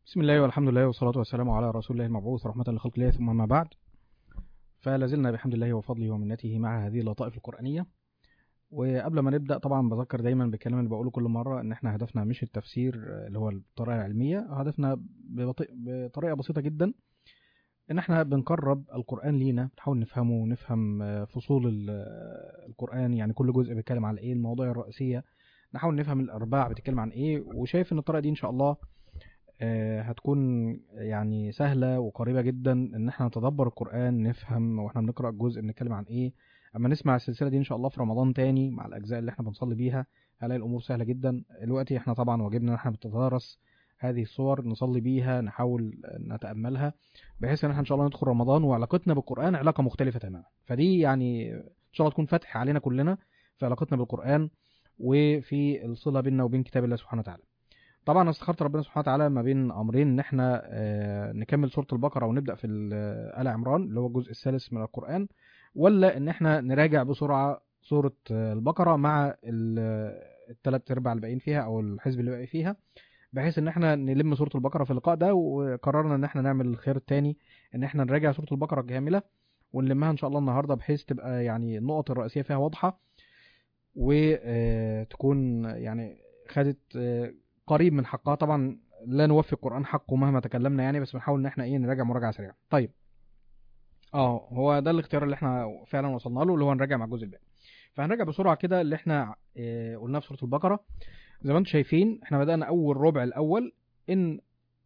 بسم الله والحمد لله والصلاة والسلام على رسول الله المبعوث رحمة لخلق الله ثم ما بعد فلازلنا بحمد الله وفضله ومنته مع هذه اللطائف القرآنية وقبل ما نبدأ طبعا بذكر دايما بالكلام اللي بقوله كل مرة ان احنا هدفنا مش التفسير اللي هو الطريقة العلمية هدفنا ببطيء بطريقة بسيطة جدا ان احنا بنقرب القرآن لينا بنحاول نفهمه ونفهم فصول القرآن يعني كل جزء بيتكلم عن ايه المواضيع الرئيسية نحاول نفهم الارباع بتتكلم عن ايه وشايف ان الطريقة دي ان شاء الله هتكون يعني سهلة وقريبة جدا ان احنا نتدبر القرآن نفهم واحنا بنقرأ الجزء بنتكلم عن ايه اما نسمع السلسلة دي ان شاء الله في رمضان تاني مع الاجزاء اللي احنا بنصلي بيها هلاقي الامور سهلة جدا دلوقتي احنا طبعا واجبنا ان احنا بنتدارس هذه الصور نصلي بيها نحاول نتأملها بحيث ان احنا ان شاء الله ندخل رمضان وعلاقتنا بالقرآن علاقة مختلفة تماما فدي يعني ان شاء الله تكون فتح علينا كلنا في علاقتنا بالقرآن وفي الصلة بيننا وبين كتاب الله سبحانه وتعالى طبعا انا استخرت ربنا سبحانه وتعالى ما بين امرين ان احنا نكمل سوره البقره ونبدا في ال عمران اللي هو الجزء الثالث من القران ولا ان احنا نراجع بسرعه سوره البقره مع الثلاث ارباع اللي باقيين فيها او الحزب اللي باقي فيها بحيث ان احنا نلم سوره البقره في اللقاء ده وقررنا ان احنا نعمل الخير الثاني ان احنا نراجع سوره البقره كامله ونلمها ان شاء الله النهارده بحيث تبقى يعني النقط الرئيسيه فيها واضحه وتكون يعني خدت قريب من حقها طبعا لا نوفي القرآن حقه مهما تكلمنا يعني بس بنحاول ان احنا ايه نراجع مراجعة سريعة طيب اه هو ده الاختيار اللي احنا فعلا وصلنا له اللي هو نراجع مع الجزء الباقي فهنراجع بسرعة كده اللي احنا اه قلناه في سورة البقرة زي ما انتم شايفين احنا بدأنا اول ربع الاول ان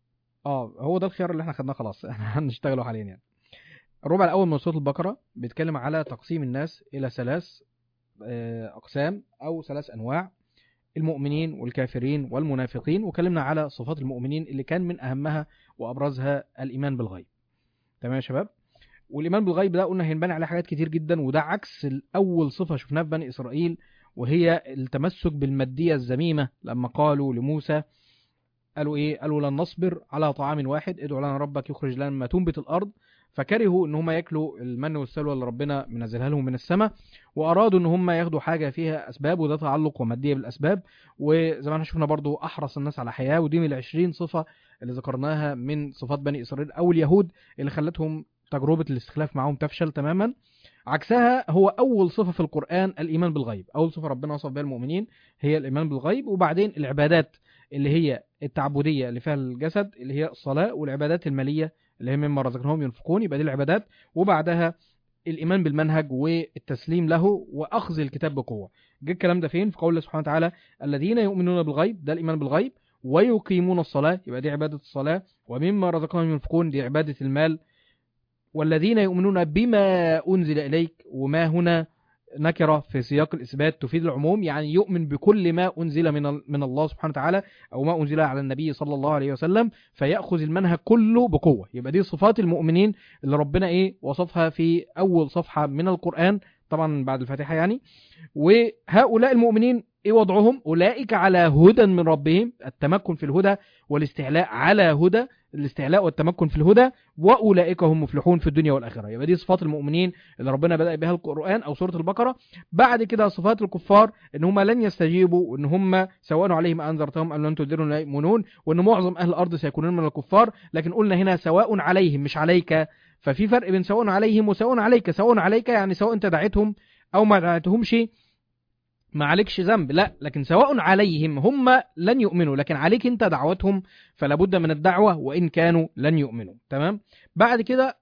اه هو ده الخيار اللي احنا خدناه خلاص احنا هنشتغله حاليا يعني الربع الاول من سورة البقرة بيتكلم على تقسيم الناس الى ثلاث اه اقسام او ثلاث انواع المؤمنين والكافرين والمنافقين وكلمنا على صفات المؤمنين اللي كان من أهمها وأبرزها الإيمان بالغيب تمام يا شباب والإيمان بالغيب ده قلنا هينبني عليه حاجات كتير جدا وده عكس الأول صفة شفناها في بني إسرائيل وهي التمسك بالمادية الذميمة لما قالوا لموسى قالوا إيه قالوا لن نصبر على طعام واحد ادعو لنا ربك يخرج لنا ما تنبت الأرض فكرهوا ان هم ياكلوا المن والسلوى اللي ربنا منزلها لهم من السماء وارادوا ان هم ياخدوا حاجه فيها اسباب وده تعلق وماديه بالاسباب وزي ما احنا شفنا برضو احرص الناس على حياه ودي من ال20 صفه اللي ذكرناها من صفات بني اسرائيل او اليهود اللي خلتهم تجربه الاستخلاف معاهم تفشل تماما عكسها هو اول صفه في القران الايمان بالغيب اول صفه ربنا وصف بها المؤمنين هي الايمان بالغيب وبعدين العبادات اللي هي التعبديه اللي فيها الجسد اللي هي الصلاه والعبادات الماليه اللي هي مما رزقناهم ينفقون يبقى دي العبادات وبعدها الايمان بالمنهج والتسليم له واخذ الكتاب بقوه جه الكلام ده فين في قول الله سبحانه وتعالى الذين يؤمنون بالغيب ده الايمان بالغيب ويقيمون الصلاه يبقى دي عباده الصلاه ومما رزقناهم ينفقون دي عباده المال والذين يؤمنون بما انزل اليك وما هنا نكرة في سياق الإثبات تفيد العموم يعني يؤمن بكل ما أنزل من من الله سبحانه وتعالى أو ما أنزل على النبي صلى الله عليه وسلم فيأخذ المنهج كله بقوة يبقى دي صفات المؤمنين اللي ربنا إيه وصفها في أول صفحة من القرآن طبعا بعد الفاتحة يعني وهؤلاء المؤمنين ايه وضعهم اولئك على هدى من ربهم التمكن في الهدى والاستعلاء على هدى الاستعلاء والتمكن في الهدى واولئك هم مفلحون في الدنيا والاخره يبقى دي صفات المؤمنين اللي ربنا بدا بها القران او سوره البقره بعد كده صفات الكفار ان هم لن يستجيبوا وان هم سواء عليهم انذرتهم ام لم تنذرهم لا يؤمنون وان معظم اهل الارض سيكونون من الكفار لكن قلنا هنا سواء عليهم مش عليك ففي فرق بين سواء عليهم وسواء عليك سواء عليك يعني سواء انت دعيتهم او ما دعيتهمش ما عليكش ذنب لا لكن سواء عليهم هم لن يؤمنوا لكن عليك انت دعوتهم فلا بد من الدعوة وإن كانوا لن يؤمنوا تمام بعد كده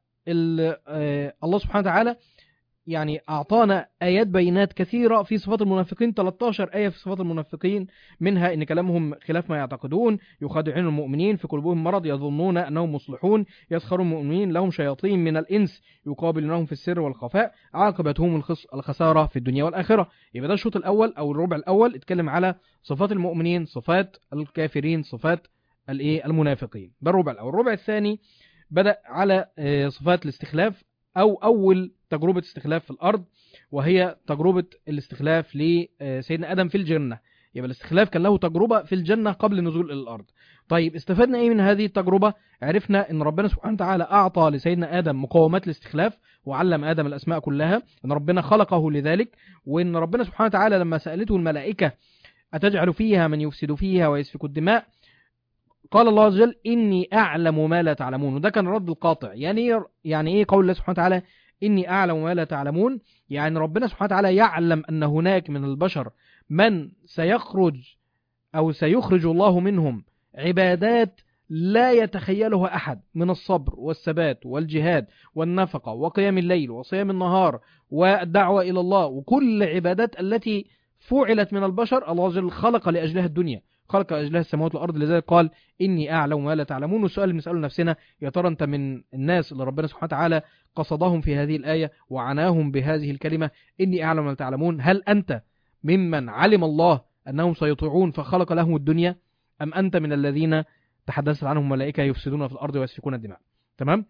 الله سبحانه وتعالى يعني أعطانا آيات بينات كثيرة في صفات المنافقين 13 آية في صفات المنافقين منها إن كلامهم خلاف ما يعتقدون يخادعون المؤمنين في قلوبهم مرض يظنون أنهم مصلحون يسخر المؤمنين لهم شياطين من الإنس يقابلونهم في السر والخفاء عاقبتهم الخسارة في الدنيا والآخرة يبقى ده الشوط الأول أو الربع الأول اتكلم على صفات المؤمنين صفات الكافرين صفات الايه المنافقين ده الربع الأول الربع الثاني بدأ على صفات الاستخلاف أو أول تجربة استخلاف في الأرض وهي تجربة الاستخلاف لسيدنا آدم في الجنة يبقى الاستخلاف كان له تجربة في الجنة قبل النزول إلى الأرض طيب استفدنا إيه من هذه التجربة عرفنا أن ربنا سبحانه وتعالى أعطى لسيدنا آدم مقومات الاستخلاف وعلم آدم الأسماء كلها أن ربنا خلقه لذلك وأن ربنا سبحانه وتعالى لما سألته الملائكة أتجعل فيها من يفسد فيها ويسفك الدماء قال الله عز وجل إني أعلم ما لا تعلمون وده كان الرد القاطع يعني إيه- يعني إيه قول الله سبحانه وتعالى إني أعلم ما لا تعلمون يعني ربنا سبحانه وتعالى يعلم أن هناك من البشر من سيخرج أو سيخرج الله منهم عبادات لا يتخيلها أحد من الصبر والثبات والجهاد والنفقة وقيام الليل وصيام النهار والدعوة إلى الله وكل عبادات التي فعلت من البشر الله عز وجل خلق لأجلها الدنيا خلق لأجلها السماوات والأرض لذلك قال إني أعلم ما لا تعلمون والسؤال اللي بنسأله نفسنا يا ترى أنت من الناس اللي ربنا سبحانه وتعالى قصدهم في هذه الآية وعناهم بهذه الكلمة إني أعلم ما لا تعلمون هل أنت ممن علم الله أنهم سيطيعون فخلق لهم الدنيا أم أنت من الذين تحدثت عنهم ملائكة يفسدون في الأرض ويسفكون الدماء تمام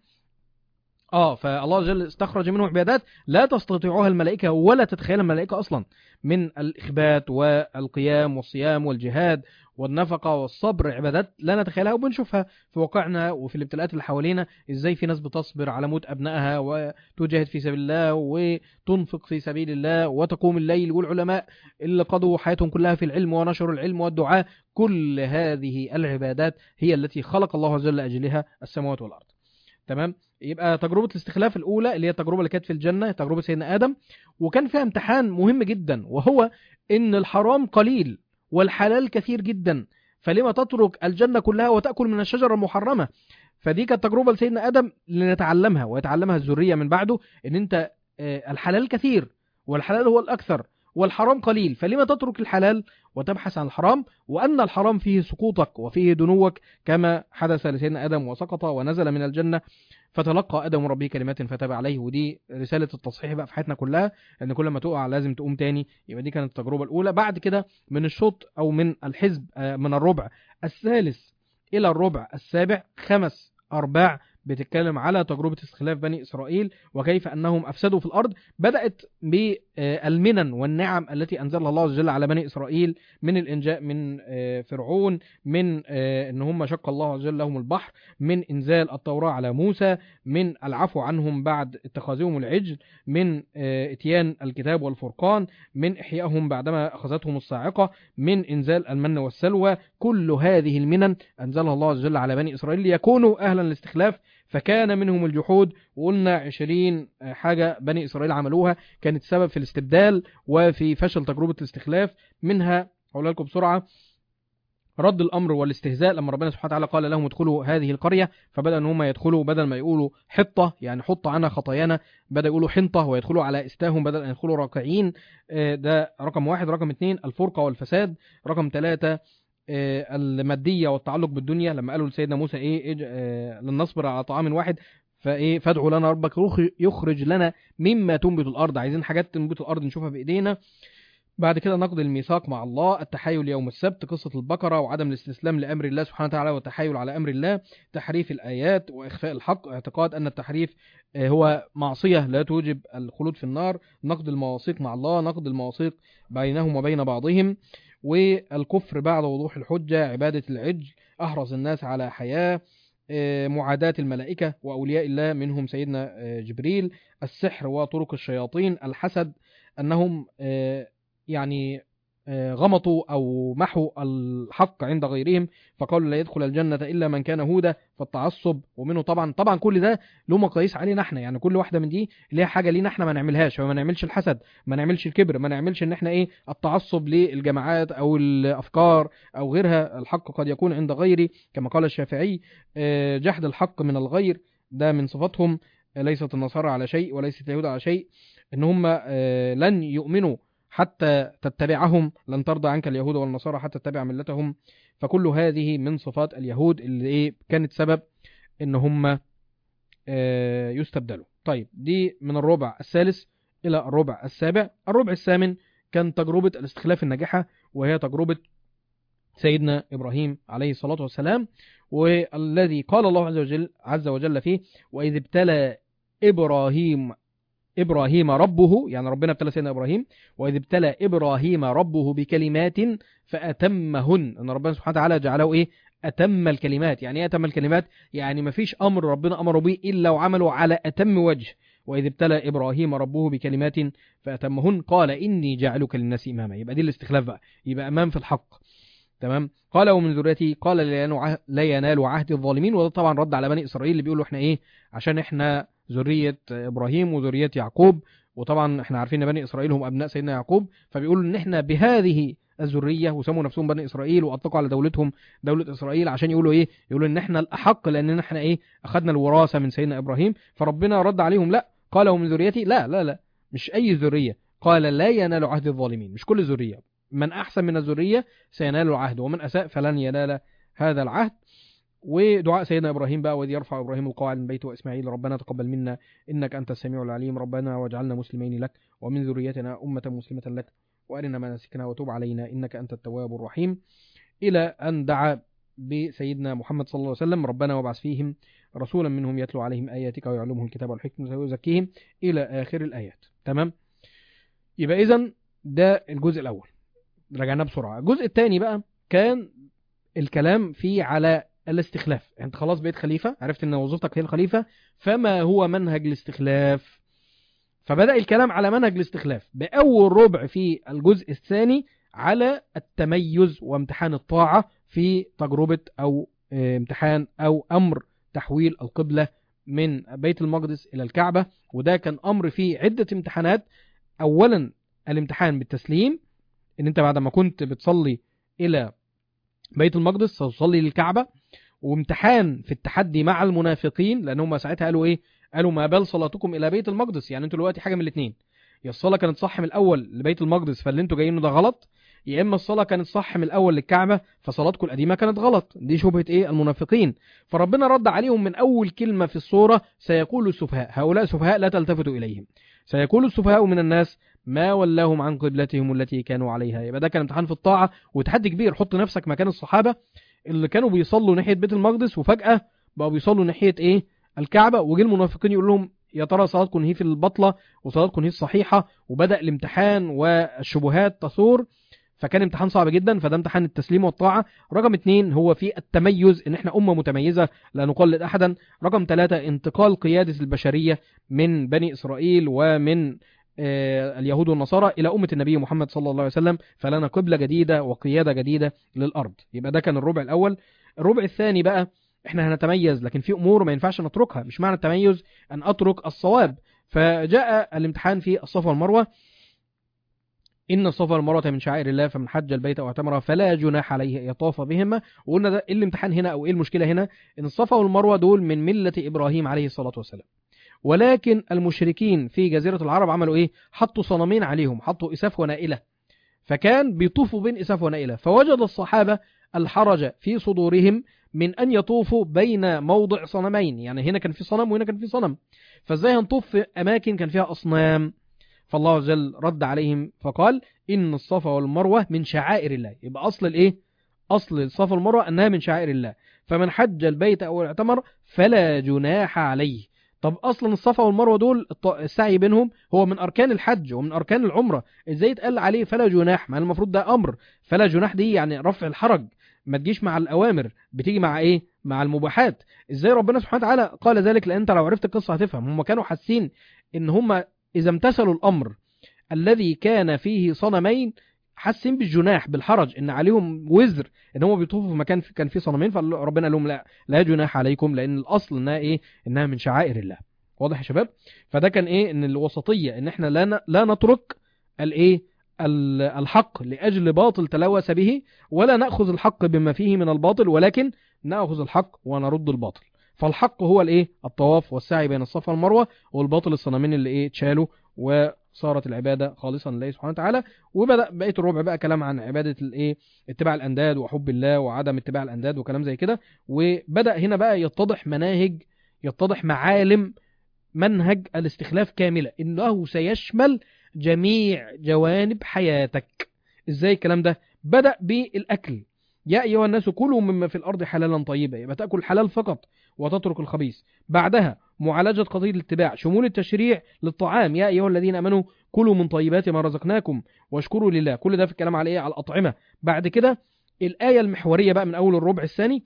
اه فالله عز وجل استخرج منهم عبادات لا تستطيعها الملائكة ولا تتخيلها الملائكة أصلا من الإخبات والقيام والصيام والجهاد والنفقة والصبر عبادات لا نتخيلها وبنشوفها في واقعنا وفي الابتلاءات اللي حوالينا ازاي في ناس بتصبر على موت أبنائها وتجاهد في سبيل الله وتنفق في سبيل الله وتقوم الليل والعلماء اللي قضوا حياتهم كلها في العلم ونشروا العلم والدعاء كل هذه العبادات هي التي خلق الله عز وجل لأجلها السماوات والأرض تمام يبقى تجربة الاستخلاف الأولى اللي هي التجربة اللي كانت في الجنة تجربة سيدنا آدم وكان فيها امتحان مهم جدا وهو إن الحرام قليل والحلال كثير جدا فلما تترك الجنة كلها وتأكل من الشجرة المحرمة فدي كانت تجربة لسيدنا آدم لنتعلمها ويتعلمها الذرية من بعده إن أنت آه، الحلال كثير والحلال هو الأكثر والحرام قليل فلما تترك الحلال وتبحث عن الحرام وأن الحرام فيه سقوطك وفيه دنوك كما حدث لسيدنا آدم وسقط ونزل من الجنة فتلقى آدم ربه كلمات فتاب عليه ودي رسالة التصحيح بقى في حياتنا كلها ان كل ما تقع لازم تقوم تاني يبقى دي كانت التجربة الأولى بعد كده من الشوط أو من الحزب آه، من الربع الثالث إلى الربع السابع خمس أرباع بتتكلم على تجربة استخلاف بني إسرائيل وكيف أنهم أفسدوا في الأرض بدأت بالمنن والنعم التي أنزلها الله عز وجل على بني إسرائيل من الإنجاء من آه، فرعون من آه، أن هم شق الله عز وجل لهم البحر من إنزال التوراة على موسى من العفو عنهم بعد اتخاذهم العجل من آه، اتيان الكتاب والفرقان من إحيائهم بعدما أخذتهم الصاعقة من إنزال المن والسلوى كل هذه المنن أنزلها الله عز وجل على بني إسرائيل ليكونوا أهلا للاستخلاف فكان منهم الجحود وقلنا عشرين حاجة بني إسرائيل عملوها كانت سبب في الاستبدال وفي فشل تجربة الاستخلاف منها أقول لكم بسرعة رد الأمر والاستهزاء لما ربنا سبحانه وتعالى قال لهم ادخلوا هذه القرية فبدأ أن هم يدخلوا بدل ما يقولوا حطة يعني حط عنا خطايانا بدأ يقولوا حنطة ويدخلوا على استاهم بدل أن يدخلوا راكعين آه، ده رقم واحد رقم اتنين الفرقة والفساد رقم ثلاثة آه، المادية والتعلق بالدنيا لما قالوا لسيدنا موسى ايه إج- آه، لن نصبر على طعام واحد فايه فادعوا لنا ربك يخ- يخرج لنا مما تنبت الارض عايزين حاجات تنبت الارض نشوفها بايدينا بعد كده نقض الميثاق مع الله التحايل يوم السبت قصة البقرة وعدم الاستسلام لأمر الله سبحانه وتعالى والتحايل على أمر الله تحريف الآيات وإخفاء الحق اعتقاد أن التحريف آه، هو معصية لا توجب الخلود في النار نقض المواثيق مع الله نقض المواثيق بينهم وبين بعضهم والكفر بعد وضوح الحجة عبادة العجل أحرص الناس على حياة آه، معاداة الملائكة وأولياء الله منهم سيدنا آه، جبريل السحر وطرق الشياطين الحسد أنهم آه، يعني آه، غمطوا أو محوا الحق عند غيرهم فقالوا لا يدخل الجنة إلا من كان هودا فالتعصب ومنه طبعا طبعا كل ده له مقاييس علينا احنا يعني كل واحدة من دي ليها حاجة لينا احنا ما نعملهاش فما نعملش الحسد ما نعملش الكبر ما نعملش ان احنا ايه التعصب للجماعات او الافكار او غيرها الحق قد يكون عند غيري كما قال الشافعي آه، جحد الحق من الغير ده من صفاتهم آه، ليست النصارى على شيء وليست اليهود على شيء ان هم آه، لن يؤمنوا حتى تتبعهم لن ترضى عنك اليهود والنصارى حتى تتبع ملتهم فكل هذه من صفات اليهود اللي ايه كانت سبب ان هم آه، يستبدلوا طيب دي من الربع الثالث الى الربع السابع الربع الثامن كان تجربة الاستخلاف الناجحة وهي تجربة سيدنا إبراهيم عليه الصلاة والسلام والذي قال الله عز وجل, عز وجل فيه وإذ ابتلى إبراهيم إبراهيم ربه يعني ربنا ابتلى سيدنا إبراهيم وإذ ابتلى إبراهيم ربه بكلمات فأتمهن أن ربنا سبحانه وتعالى جعله إيه أتم الكلمات يعني إيه أتم الكلمات يعني مفيش أمر ربنا أمره به إلا وعمله على أتم وجه وإذ ابتلى إبراهيم ربه بكلمات فأتمهن قال إني جعلك للناس إماما يبقى دي الاستخلاف بقى يبقى أمام في الحق تمام قال ومن ذريتي قال لا ينال عه- لا ينال عهد الظالمين وده طبعا رد على بني اسرائيل اللي بيقولوا احنا ايه عشان احنا ذريه ابراهيم وذريه يعقوب وطبعا احنا عارفين ان بني اسرائيل هم ابناء سيدنا يعقوب فبيقولوا ان احنا بهذه الذريه وسموا نفسهم بني اسرائيل واطلقوا على دولتهم دوله اسرائيل عشان يقولوا ايه يقولوا ان احنا الاحق لان احنا ايه اخذنا الوراثه من سيدنا ابراهيم فربنا رد عليهم لا قال ومن ذريتي لا لا لا مش اي ذريه قال لا ينال عهد الظالمين مش كل ذريه من احسن من الذريه سينال العهد ومن اساء فلن ينال هذا العهد ودعاء سيدنا ابراهيم بقى وإذ يرفع ابراهيم القواعد من بيته واسماعيل ربنا تقبل منا انك انت السميع العليم ربنا واجعلنا مسلمين لك ومن ذريتنا امه مسلمه لك وارنا مناسكنا وتوب علينا انك انت التواب الرحيم الى ان دعا بسيدنا محمد صلى الله عليه وسلم ربنا وابعث فيهم رسولا منهم يتلو عليهم اياتك ويعلمهم الكتاب والحكمه ويزكيهم الى اخر الايات تمام يبقى اذا ده الجزء الاول رجعنا بسرعه الجزء الثاني بقى كان الكلام فيه على الاستخلاف انت خلاص بقيت خليفه عرفت ان وظيفتك هي الخليفه فما هو منهج الاستخلاف فبدا الكلام على منهج الاستخلاف باول ربع في الجزء الثاني على التميز وامتحان الطاعه في تجربه او اه، امتحان او امر تحويل القبله من بيت المقدس الى الكعبه وده كان امر فيه عده امتحانات اولا الامتحان بالتسليم ان انت بعد ما كنت بتصلي الى بيت المقدس ستصلي للكعبه وامتحان في التحدي مع المنافقين لان هم ساعتها قالوا ايه قالوا ما بال صلاتكم الى بيت المقدس يعني انتوا دلوقتي حاجه من الاثنين يا الصلاه كانت صح من الاول لبيت المقدس فاللي انتوا جايينه ده غلط يا اما الصلاه كانت صح من الاول للكعبه فصلاتكم القديمه كانت غلط دي شبهه ايه المنافقين فربنا رد عليهم من اول كلمه في السوره سيقول السفهاء هؤلاء سفهاء لا تلتفتوا اليهم سيقول السفهاء من الناس ما ولاهم عن قبلتهم التي كانوا عليها يبقى ده كان امتحان في الطاعه وتحدي كبير حط نفسك مكان الصحابه اللي كانوا بيصلوا ناحيه بيت المقدس وفجاه بقوا بيصلوا ناحيه ايه الكعبه وجه المنافقين يقول لهم يا ترى صلاتكم هي في البطله وصلاتكم هي الصحيحه وبدا الامتحان والشبهات تثور فكان امتحان صعب جدا فده امتحان التسليم والطاعه رقم اتنين هو في التميز ان احنا امه متميزه لا نقلد احدا رقم ثلاثة انتقال قياده البشريه من بني اسرائيل ومن آه، اليهود والنصارى الى امه النبي محمد صلى الله عليه وسلم فلنا قبله جديده وقياده جديده للارض يبقى ده كان الربع الاول الربع الثاني بقى احنا هنتميز لكن في امور ما ينفعش نتركها مش معنى التميز ان اترك الصواب فجاء الامتحان في الصفا والمروه ان الصفا والمروه من شعائر الله فمن حج البيت او اعتمر فلا جناح عليه ان يطاف بهما وقلنا ده ايه الامتحان هنا او ايه المشكله هنا ان الصفا والمروه دول من مله ابراهيم عليه الصلاه والسلام ولكن المشركين في جزيره العرب عملوا ايه حطوا صنمين عليهم حطوا اساف ونائله فكان بيطوفوا بين اساف ونائله فوجد الصحابه الحرج في صدورهم من ان يطوفوا بين موضع صنمين يعني هنا كان في صنم وهنا كان في صنم فازاي هنطوف في اماكن كان فيها اصنام فالله عز وجل رد عليهم فقال ان الصفا والمروه من شعائر الله يبقى اصل الايه اصل الصفا والمروه انها من شعائر الله فمن حج البيت او اعتمر فلا جناح عليه طب اصلا الصفا والمروه دول الط- السعي بينهم هو من اركان الحج ومن اركان العمره ازاي يتقال عليه فلا جناح ما المفروض ده امر فلا جناح دي يعني رفع الحرج ما تجيش مع الاوامر بتيجي مع ايه مع المباحات ازاي ربنا سبحانه وتعالى قال ذلك لان انت لو عرفت القصه هتفهم هم كانوا حاسين ان هم اذا امتثلوا الامر الذي كان فيه صنمين حاسين بالجناح بالحرج ان عليهم وزر ان هم بيطوفوا في مكان كان فيه صنمين فربنا قال لهم لا لا جناح عليكم لان الاصل انها ايه انها من شعائر الله واضح يا شباب فده كان ايه ان الوسطيه ان احنا لا ن- لا نترك الايه ال- الحق لاجل باطل تلوث به ولا ناخذ الحق بما فيه من الباطل ولكن ناخذ الحق ونرد الباطل فالحق هو الايه الطواف والسعي بين الصفا والمروه والباطل الصنمين اللي ايه اتشالوا وصارت العباده خالصا لله سبحانه وتعالى وبدا بقيه الربع بقى كلام عن عباده الايه اتباع الانداد وحب الله وعدم اتباع الانداد وكلام زي كده وبدا هنا بقى يتضح مناهج يتضح معالم منهج الاستخلاف كامله انه سيشمل جميع جوانب حياتك ازاي الكلام ده بدا بالاكل يا ايها الناس كلوا مما في الارض حلالا طيبا يبقى تاكل الحلال فقط وتترك الخبيث بعدها معالجه قضيه الاتباع شمول التشريع للطعام يا ايها الذين امنوا كلوا من طيبات ما رزقناكم واشكروا لله كل ده في الكلام على ايه على الاطعمه بعد كده الايه المحوريه بقى من اول الربع الثاني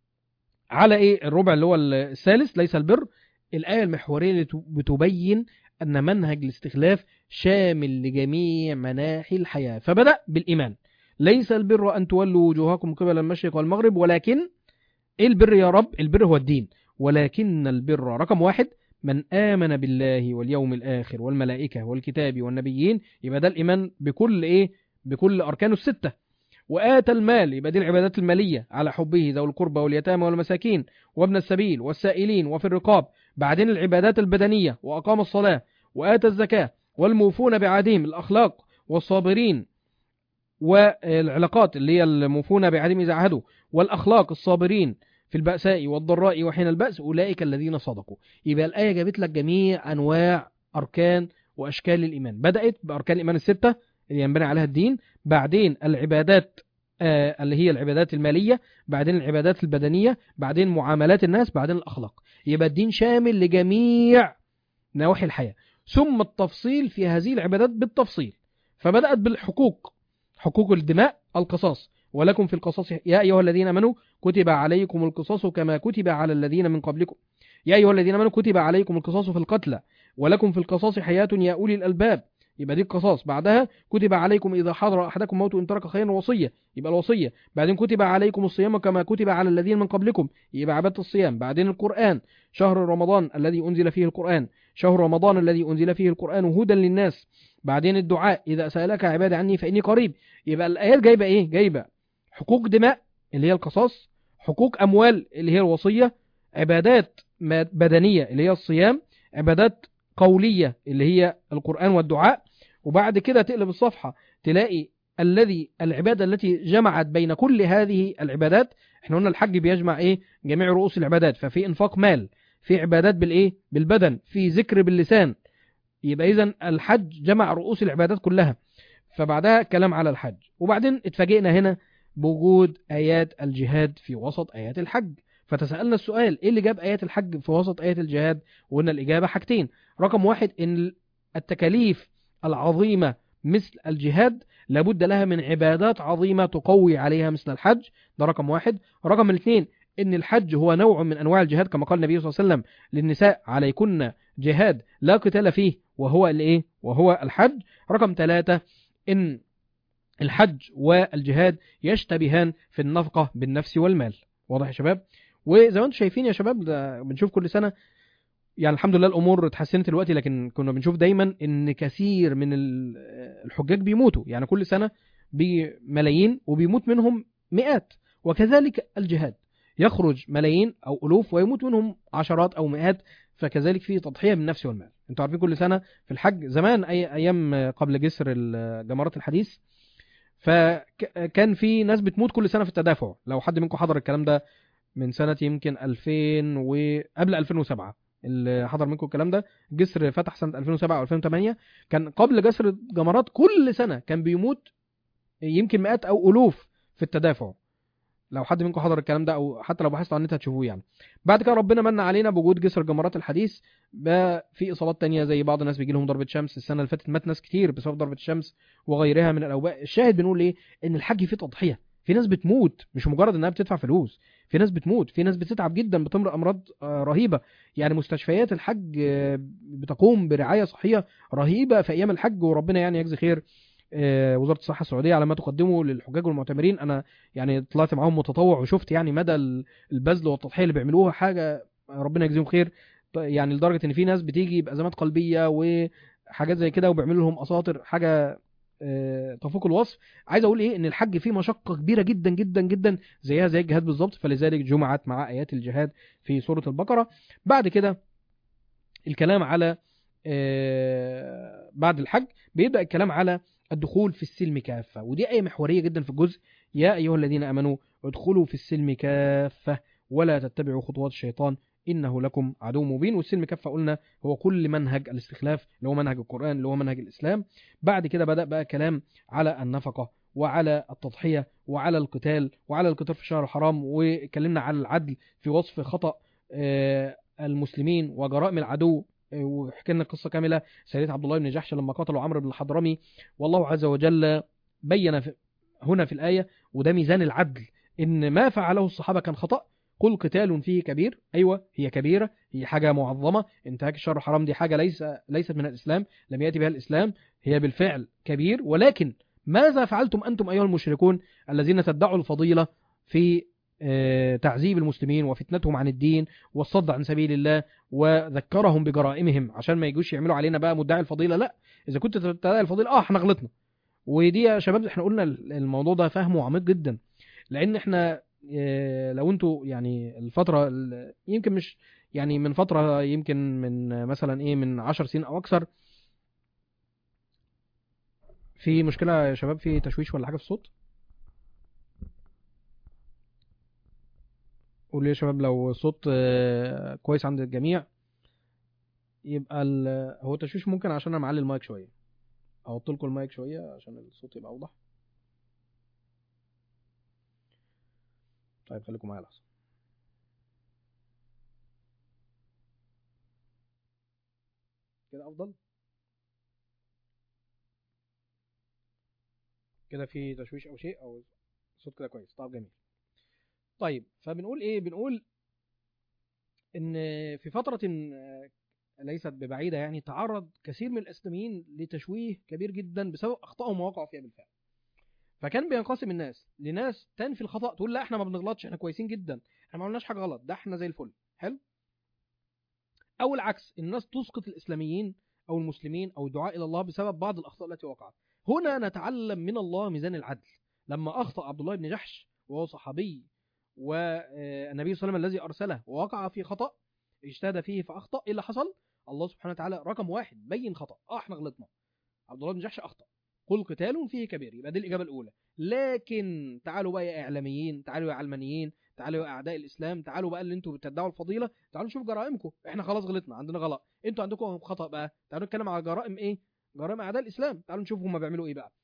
على ايه الربع اللي هو الثالث ليس البر الايه المحوريه اللي بتبين ان منهج الاستخلاف شامل لجميع مناحي الحياه فبدا بالايمان ليس البر أن تولوا وجوهكم قبل المشرق والمغرب ولكن إيه البر يا رب البر هو الدين ولكن البر رقم واحد من آمن بالله واليوم الآخر والملائكة والكتاب والنبيين يبقى ده الإيمان بكل إيه بكل أركانه الستة وآتى المال يبقى دي العبادات المالية على حبه ذوي القربى واليتامى والمساكين وابن السبيل والسائلين وفي الرقاب بعدين العبادات البدنية وأقام الصلاة وآتى الزكاة والموفون بعهدهم الأخلاق والصابرين والعلاقات اللي هي الموفون بعهدهم إذا عهدوا والأخلاق الصابرين في البأساء والضراء وحين البأس أولئك الذين صدقوا يبقى الآية جابت لك جميع أنواع أركان وأشكال الإيمان بدأت بأركان الإيمان الستة اللي ينبني عليها الدين بعدين العبادات آه اللي هي العبادات المالية بعدين العبادات البدنية بعدين معاملات الناس بعدين الأخلاق يبقى الدين شامل لجميع نواحي الحياة ثم التفصيل في هذه العبادات بالتفصيل فبدأت بالحقوق حقوق الدماء القصاص ولكم في القصاص يا أيها الذين آمنوا كتب عليكم القصاص كما كتب على الذين من قبلكم يا أيها الذين آمنوا كتب عليكم القصاص في القتلى ولكم في القصاص حياة يا أولي الألباب يبقى دي القصاص بعدها كتب عليكم إذا حضر أحدكم موت إن ترك خيرا وصية يبقى الوصية بعدين كتب عليكم الصيام كما كتب على الذين من قبلكم يبقى عبادة الصيام بعدين القرآن شهر رمضان الذي أنزل فيه القرآن شهر رمضان الذي أنزل فيه القرآن هدى للناس بعدين الدعاء إذا سألك عبادي عني فإني قريب يبقى الآيات جايبة إيه جايبة حقوق دماء اللي هي القصاص حقوق أموال اللي هي الوصية عبادات بدنية اللي هي الصيام عبادات قولية اللي هي القرآن والدعاء وبعد كده تقلب الصفحة تلاقي الذي العبادة التي جمعت بين كل هذه العبادات احنا قلنا الحج بيجمع ايه جميع رؤوس العبادات ففي انفاق مال في عبادات بالايه بالبدن في ذكر باللسان يبقى اذا الحج جمع رؤوس العبادات كلها فبعدها كلام على الحج وبعدين اتفاجئنا هنا بوجود آيات الجهاد في وسط آيات الحج فتسألنا السؤال ايه اللي جاب آيات الحج في وسط آيات الجهاد وقلنا الإجابة حاجتين رقم واحد ان التكاليف العظيمة مثل الجهاد لابد لها من عبادات عظيمة تقوي عليها مثل الحج ده رقم واحد رقم الاثنين ان الحج هو نوع من انواع الجهاد كما قال النبي صلى الله عليه وسلم للنساء عليكن جهاد لا قتال فيه وهو الايه وهو الحج رقم ثلاثة ان الحج والجهاد يشتبهان في النفقة بالنفس والمال واضح يا شباب وزي ما انتم شايفين يا شباب ده بنشوف كل سنة يعني الحمد لله الامور اتحسنت دلوقتي لكن كنا بنشوف دايما ان كثير من الحجاج بيموتوا يعني كل سنه بملايين وبيموت منهم مئات وكذلك الجهاد يخرج ملايين او الوف ويموت منهم عشرات او مئات فكذلك في تضحيه بالنفس والمال انتوا عارفين كل سنه في الحج زمان اي ايام قبل جسر جمرات الحديث فكان في ناس بتموت كل سنه في التدافع لو حد منكم حضر الكلام ده من سنه يمكن 2000 وقبل 2007 اللي حضر منكم الكلام ده جسر فتح سنه 2007 او 2008 كان قبل جسر الجمرات كل سنه كان بيموت يمكن مئات او الوف في التدافع لو حد منكم حضر الكلام ده او حتى لو بحثتوا عن النت هتشوفوه يعني بعد كده ربنا من علينا بوجود جسر جمرات الحديث بقى في اصابات تانية زي بعض الناس بيجي لهم ضربه شمس السنه اللي فاتت مات ناس كتير بسبب ضربه الشمس وغيرها من الاوباء الشاهد بنقول ايه ان الحج فيه تضحيه في ناس بتموت مش مجرد انها بتدفع فلوس في ناس بتموت في ناس بتتعب جدا بتمر امراض رهيبه يعني مستشفيات الحج بتقوم برعايه صحيه رهيبه في ايام الحج وربنا يعني يجزي خير وزاره الصحه السعوديه على ما تقدمه للحجاج والمعتمرين انا يعني طلعت معاهم متطوع وشفت يعني مدى البذل والتضحيه اللي بيعملوها حاجه ربنا يجزيهم خير يعني لدرجه ان في ناس بتيجي بازمات قلبيه وحاجات زي كده وبيعملوا لهم اساطر حاجه تفوق الوصف عايز اقول ايه ان الحج فيه مشقه كبيره جدا جدا جدا زيها زي الجهاد بالظبط فلذلك جمعت مع ايات الجهاد في سوره البقره بعد كده الكلام على بعد الحج بيبدا الكلام على الدخول في السلم كافه ودي ايه محوريه جدا في الجزء يا ايها الذين امنوا ادخلوا في السلم كافه ولا تتبعوا خطوات الشيطان انه لكم عدو مبين والسلم كافه قلنا هو كل منهج الاستخلاف اللي هو منهج القران اللي هو منهج الاسلام بعد كده بدا بقى كلام على النفقه وعلى التضحيه وعلى القتال وعلى القتال في الشهر الحرام واتكلمنا على العدل في وصف خطا المسلمين وجرائم العدو وحكينا لنا قصه كامله سيدنا عبد الله بن جحش لما قتلوا عمرو بن الحضرمي والله عز وجل بين هنا في الايه وده ميزان العدل ان ما فعله الصحابه كان خطأ قل قتال فيه كبير ايوه هي كبيره هي حاجه معظمه انتهاك الشر الحرام دي حاجه ليس ليست من الاسلام لم ياتي بها الاسلام هي بالفعل كبير ولكن ماذا فعلتم أنتم أيها المشركون الذين تدعوا الفضيلة في آه، تعذيب المسلمين وفتنتهم عن الدين والصد عن سبيل الله وذكرهم بجرائمهم عشان ما يجوش يعملوا علينا بقى مدعي الفضيلة لا إذا كنت تدعي الفضيلة اه احنا غلطنا ودي يا شباب احنا قلنا الموضوع ده فهمه عميق جدا لأن احنا آه، لو انتوا يعني الفترة ال- يمكن مش يعني من فترة يمكن من مثلا ايه من عشر سنين او اكثر في مشكلة يا شباب في تشويش ولا حاجة في الصوت قول لي يا شباب لو الصوت آه، كويس عند الجميع يبقى ال- هو التشويش ممكن عشان انا معلي المايك شوية احط لكم المايك شوية عشان الصوت يبقى اوضح طيب خليكم معايا لحظة كده افضل كده في تشويش او شيء او الصوت كده كويس طب جميل طيب فبنقول ايه بنقول ان في فترة آه، ليست ببعيدة يعني تعرض كثير من الاسلاميين لتشويه كبير جدا بسبب اخطائهم ووقعوا فيها بالفعل فكان بينقسم الناس لناس تنفي الخطأ تقول لا احنا ما بنغلطش احنا كويسين جدا احنا ما عملناش حاجة غلط ده احنا زي الفل حلو او العكس الناس تسقط الاسلاميين او المسلمين او الدعاء الى الله بسبب بعض الاخطاء التي وقعت هنا نتعلم من الله ميزان العدل لما اخطا عبد الله بن جحش وهو صحابي والنبي صلى الله عليه وسلم الذي ارسله ووقع في خطا اجتهد فيه فاخطا ايه اللي حصل الله سبحانه وتعالى رقم واحد بين خطا اه احنا غلطنا عبد الله بن جحش اخطا قل قتال فيه كبير يبقى دي الاجابه الاولى لكن تعالوا بقى يا اعلاميين تعالوا يا علمانيين تعالوا يا اعداء الاسلام تعالوا بقى اللي انتوا بتدعوا الفضيله تعالوا نشوف جرائمكم احنا خلاص غلطنا عندنا غلط انتوا عندكم خطا بقى تعالوا نتكلم على جرائم ايه جرائم اعداء الاسلام تعالوا نشوف هم بيعملوا ايه بقى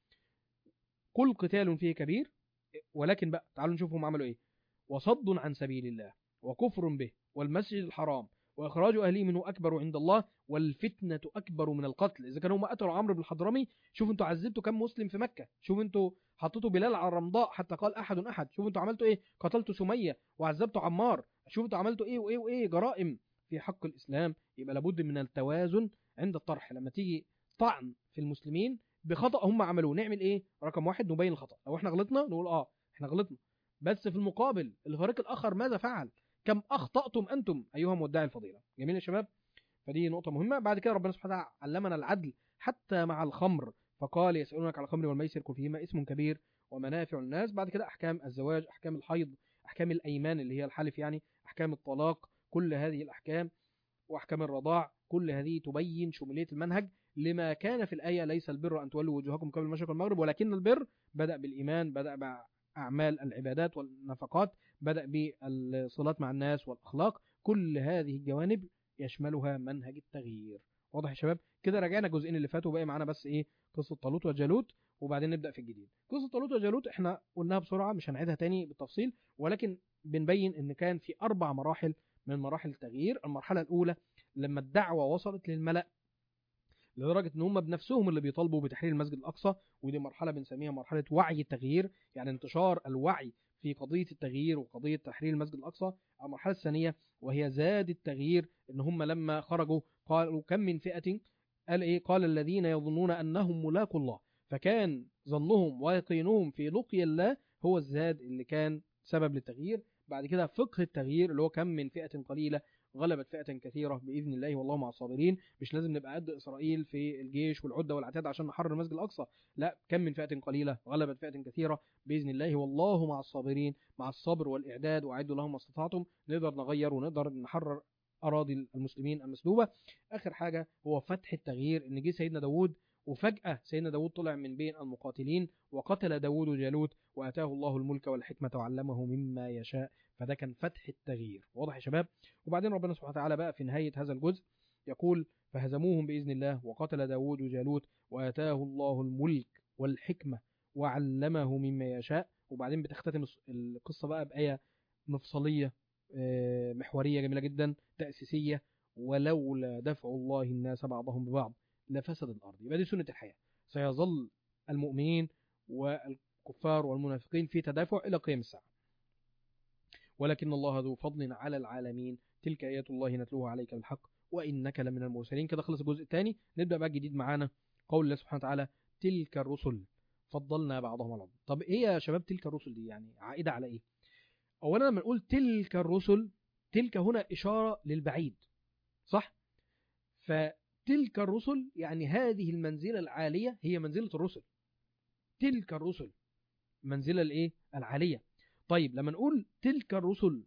قل قتال فيه كبير ولكن بقى تعالوا نشوف هم عملوا ايه وصد عن سبيل الله وكفر به والمسجد الحرام واخراج اهله منه اكبر عند الله والفتنه اكبر من القتل اذا كانوا هم قتلوا عمرو بن الحضرمي شوفوا انتوا عذبتوا كم مسلم في مكه شوفوا انتوا حطيتوا بلال على الرمضاء حتى قال احد احد شوفوا انتوا عملتوا ايه قتلتوا سميه وعذبتوا عمار شوفوا انتوا عملتوا ايه وايه وايه جرائم في حق الاسلام يبقى لابد من التوازن عند الطرح لما تيجي طعن في المسلمين بخطا هم عملوه نعمل ايه رقم واحد نبين الخطا لو احنا غلطنا نقول اه احنا غلطنا بس في المقابل الفريق الاخر ماذا فعل كم اخطاتم انتم ايها مدعي الفضيله جميل يا شباب فدي نقطه مهمه بعد كده ربنا سبحانه وتعالى علمنا العدل حتى مع الخمر فقال يسالونك على الخمر والميسر قل فيهما اسم كبير ومنافع الناس بعد كده احكام الزواج احكام الحيض احكام الايمان اللي هي الحلف يعني احكام الطلاق كل هذه الاحكام واحكام الرضاع كل هذه تبين شموليه المنهج لما كان في الايه ليس البر ان تولوا وجوهكم قبل المشرق والمغرب ولكن البر بدا بالايمان بدا باعمال العبادات والنفقات بدا بالصلات مع الناس والاخلاق كل هذه الجوانب يشملها منهج التغيير واضح يا شباب كده راجعنا الجزئين اللي فاتوا باقي معانا بس ايه قصه طالوت وجالوت وبعدين نبدا في الجديد قصه طالوت وجالوت احنا قلناها بسرعه مش هنعيدها تاني بالتفصيل ولكن بنبين ان كان في اربع مراحل من مراحل التغيير المرحله الاولى لما الدعوه وصلت للملا لدرجه ان هم بنفسهم اللي بيطالبوا بتحرير المسجد الاقصى ودي مرحله بنسميها مرحله وعي التغيير يعني انتشار الوعي في قضيه التغيير وقضيه تحرير المسجد الاقصى المرحله الثانيه وهي زاد التغيير ان هم لما خرجوا قالوا كم من فئه قال ايه قال الذين يظنون انهم ملاقوا الله فكان ظنهم ويقينهم في لقي الله هو الزاد اللي كان سبب للتغيير بعد كده فقه التغيير اللي هو كم من فئه قليله غلبت فئة كثيرة بإذن الله والله مع الصابرين مش لازم نبقى قد إسرائيل في الجيش والعدة والعتاد عشان نحرر المسجد الأقصى لا كم من فئة قليلة غلبت فئة كثيرة بإذن الله والله مع الصابرين مع الصبر والإعداد وأعدوا لهم ما استطعتم نقدر نغير ونقدر نحرر أراضي المسلمين المسلوبة آخر حاجة هو فتح التغيير إن جه سيدنا داود وفجأة سيدنا داود طلع من بين المقاتلين وقتل داود جالوت وآتاه الله الملك والحكمة وعلمه مما يشاء فده كان فتح التغيير واضح يا شباب وبعدين ربنا سبحانه وتعالى بقى في نهاية هذا الجزء يقول فهزموهم بإذن الله وقتل داود جالوت وآتاه الله الملك والحكمة وعلمه مما يشاء وبعدين بتختتم القصة بقى بآية مفصلية محورية جميلة جدا تأسيسية ولولا دفع الله الناس بعضهم ببعض لفسد الأرض يبقى دي سنة الحياة سيظل المؤمنين والكفار والمنافقين في تدافع إلى قيام الساعة ولكن الله ذو فضل على العالمين تلك آيات الله نتلوها عليك بالحق وإنك لمن المرسلين كده خلص الجزء الثاني نبدأ بقى جديد معانا قول الله سبحانه وتعالى تلك الرسل فضلنا بعضهم على بعض طب ايه يا شباب تلك الرسل دي يعني عائده على ايه اولا لما نقول تلك الرسل تلك هنا اشاره للبعيد صح فتلك الرسل يعني هذه المنزله العاليه هي منزله الرسل تلك الرسل منزله الايه العاليه طيب لما نقول تلك الرسل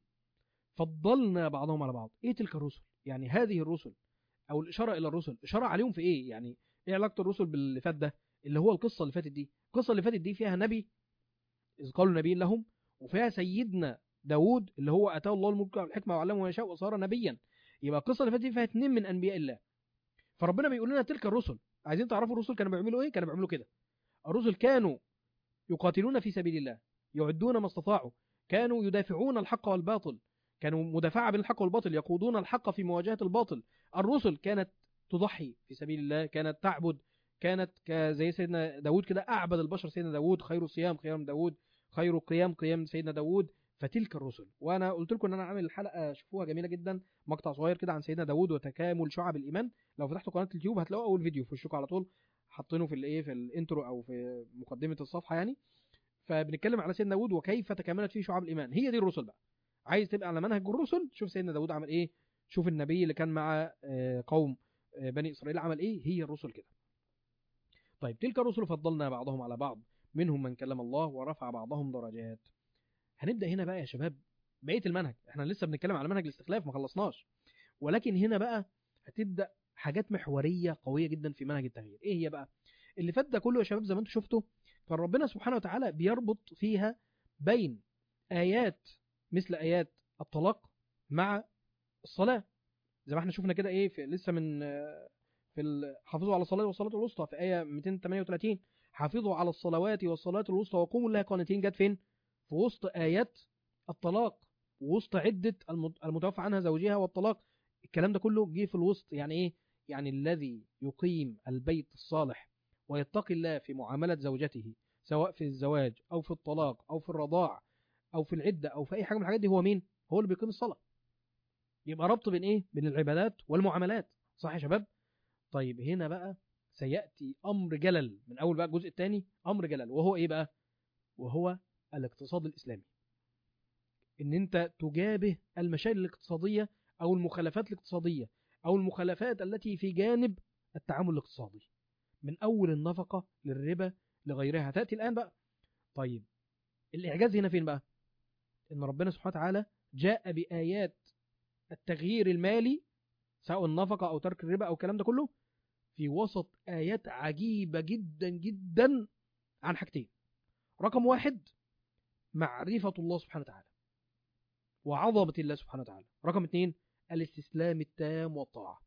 فضلنا بعضهم على بعض ايه تلك الرسل يعني هذه الرسل او الاشاره الى الرسل اشاره عليهم في ايه يعني ايه علاقه الرسل باللي فات ده اللي هو القصه اللي فاتت دي القصه اللي فاتت دي فيها نبي اذ قالوا نبي لهم وفيها سيدنا داوود اللي هو اتاه الله الملك والحكمه وعلمه ما يشاء وصار نبيا يبقى القصه اللي فاتت دي فيها اثنين من انبياء الله فربنا بيقول لنا تلك الرسل عايزين تعرفوا الرسل كانوا بيعملوا ايه كانوا بيعملوا كده الرسل كانوا يقاتلون في سبيل الله يعدون ما استطاعوا كانوا يدافعون الحق والباطل كانوا مدافعة بين الحق والباطل يقودون الحق في مواجهة الباطل الرسل كانت تضحي في سبيل الله كانت تعبد كانت زي سيدنا داود كده أعبد البشر سيدنا داود خير الصيام قيام داود خير قيام قيام سيدنا داود فتلك الرسل وانا قلت لكم ان انا عامل الحلقه شوفوها جميله جدا مقطع صغير كده عن سيدنا داود وتكامل شعب الايمان لو فتحتوا قناه اليوتيوب هتلاقوا اول فيديو في وشكم على طول حاطينه في الايه في الانترو او في مقدمه الصفحه يعني فبنتكلم على سيدنا داود وكيف تكاملت فيه شعب الايمان هي دي الرسل بقى عايز تبقى على منهج الرسل شوف سيدنا داود عمل ايه شوف النبي اللي كان مع قوم بني اسرائيل عمل ايه هي الرسل كده طيب تلك الرسل فضلنا بعضهم على بعض منهم من كلم الله ورفع بعضهم درجات هنبدا هنا بقى يا شباب بقيه المنهج احنا لسه بنتكلم على منهج الاستخلاف ما خلصناش ولكن هنا بقى هتبدا حاجات محوريه قويه جدا في منهج التغيير ايه هي بقى اللي فات ده كله يا شباب زي ما انتم شفتوا كان ربنا سبحانه وتعالى بيربط فيها بين ايات مثل ايات الطلاق مع الصلاه زي ما احنا شفنا كده ايه في لسه من في حافظوا على الصلاه والصلاه الوسطى في ايه 238 حافظوا على الصلوات والصلاه الوسطى وقوموا لها قانتين جت فين في وسط ايات الطلاق ووسط عده المتوفى عنها زوجها والطلاق الكلام ده كله جه في الوسط يعني ايه يعني الذي يقيم البيت الصالح ويتقي الله في معامله زوجته سواء في الزواج او في الطلاق او في الرضاع او في العده او في اي حاجه من الحاجات دي هو مين هو اللي بيقيم الصلاه يبقى ربط بين ايه بين العبادات والمعاملات صح يا شباب طيب هنا بقى سياتي امر جلل من اول بقى الجزء الثاني امر جلل وهو ايه بقى وهو الاقتصاد الاسلامي ان انت تجابه المشاكل الاقتصاديه او المخالفات الاقتصاديه او المخالفات التي في جانب التعامل الاقتصادي من اول النفقه للربا لغيرها تاتي الان بقى طيب الاعجاز هنا فين بقى ان ربنا سبحانه وتعالى جاء بايات التغيير المالي سواء النفقه او ترك الربا او الكلام ده كله في وسط ايات عجيبه جدا جدا عن حاجتين رقم واحد معرفه الله سبحانه وتعالى وعظمه الله سبحانه وتعالى رقم اثنين الاستسلام التام والطاعه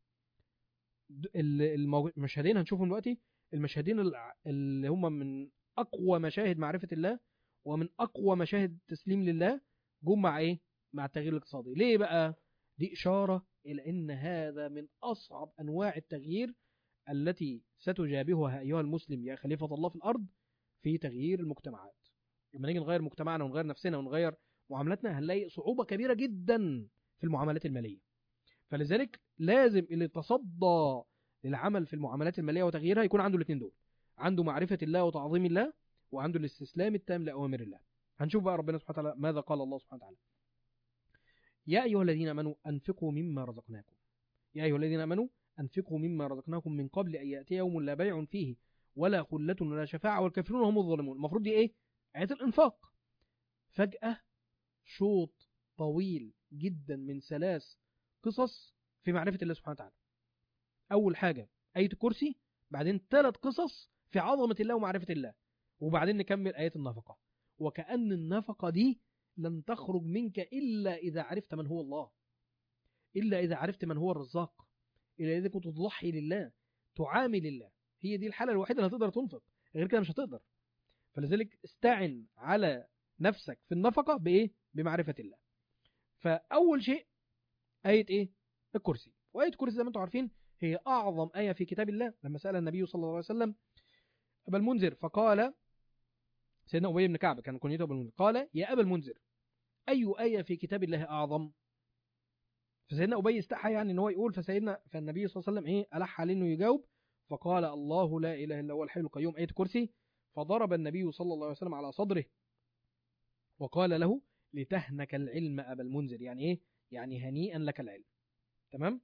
المشهدين هنشوفهم دلوقتي المشهدين اللي هم من اقوى مشاهد معرفه الله ومن اقوى مشاهد التسليم لله جم مع ايه مع التغيير الاقتصادي ليه بقى دي اشاره الى ان هذا من اصعب انواع التغيير التي ستجابهها ايها المسلم يا خليفه الله في الارض في تغيير المجتمعات لما نيجي نغير مجتمعنا ونغير نفسنا ونغير معاملاتنا هنلاقي صعوبه كبيره جدا في المعاملات الماليه فلذلك لازم اللي يتصدى للعمل في المعاملات الماليه وتغييرها يكون عنده الاثنين دول عنده معرفه الله وتعظيم الله وعنده الاستسلام التام لاوامر الله هنشوف بقى ربنا سبحانه وتعالى ماذا قال الله سبحانه وتعالى يا ايها الذين امنوا انفقوا مما رزقناكم يا ايها الذين امنوا انفقوا مما رزقناكم من قبل ان ياتي يوم لا بيع فيه ولا خلة ولا شفاعة والكافرون هم الظالمون المفروض دي ايه آية الإنفاق فجأة شوط طويل جدا من ثلاث قصص في معرفة الله سبحانه وتعالى أول حاجة آية الكرسي بعدين ثلاث قصص في عظمة الله ومعرفة الله وبعدين نكمل آية النفقة وكأن النفقة دي لن تخرج منك إلا إذا عرفت من هو الله إلا إذا عرفت من هو الرزاق إلا إذا كنت تضحي لله تعامل الله هي دي الحالة الوحيدة اللي هتقدر تنفق غير كده مش هتقدر فلذلك استعن على نفسك في النفقة بإيه؟ بمعرفة الله فأول شيء آية إيه؟ الكرسي وآية الكرسي زي ما أنتم عارفين هي أعظم آية في كتاب الله لما سأل النبي صلى الله عليه وسلم أبا المنذر فقال سيدنا أبي بن كعب كان كنيته أبا المنذر قال يا أبا المنذر أي آية في كتاب الله أعظم فسيدنا أبي استحى يعني إن هو يقول فسيدنا فالنبي صلى الله عليه وسلم إيه ألح عليه إنه يجاوب فقال الله لا إله إلا هو الحي القيوم آية الكرسي فضرب النبي صلى الله عليه وسلم على صدره وقال له لتهنك العلم أبا المنذر يعني إيه؟ يعني هنيئا لك العلم تمام؟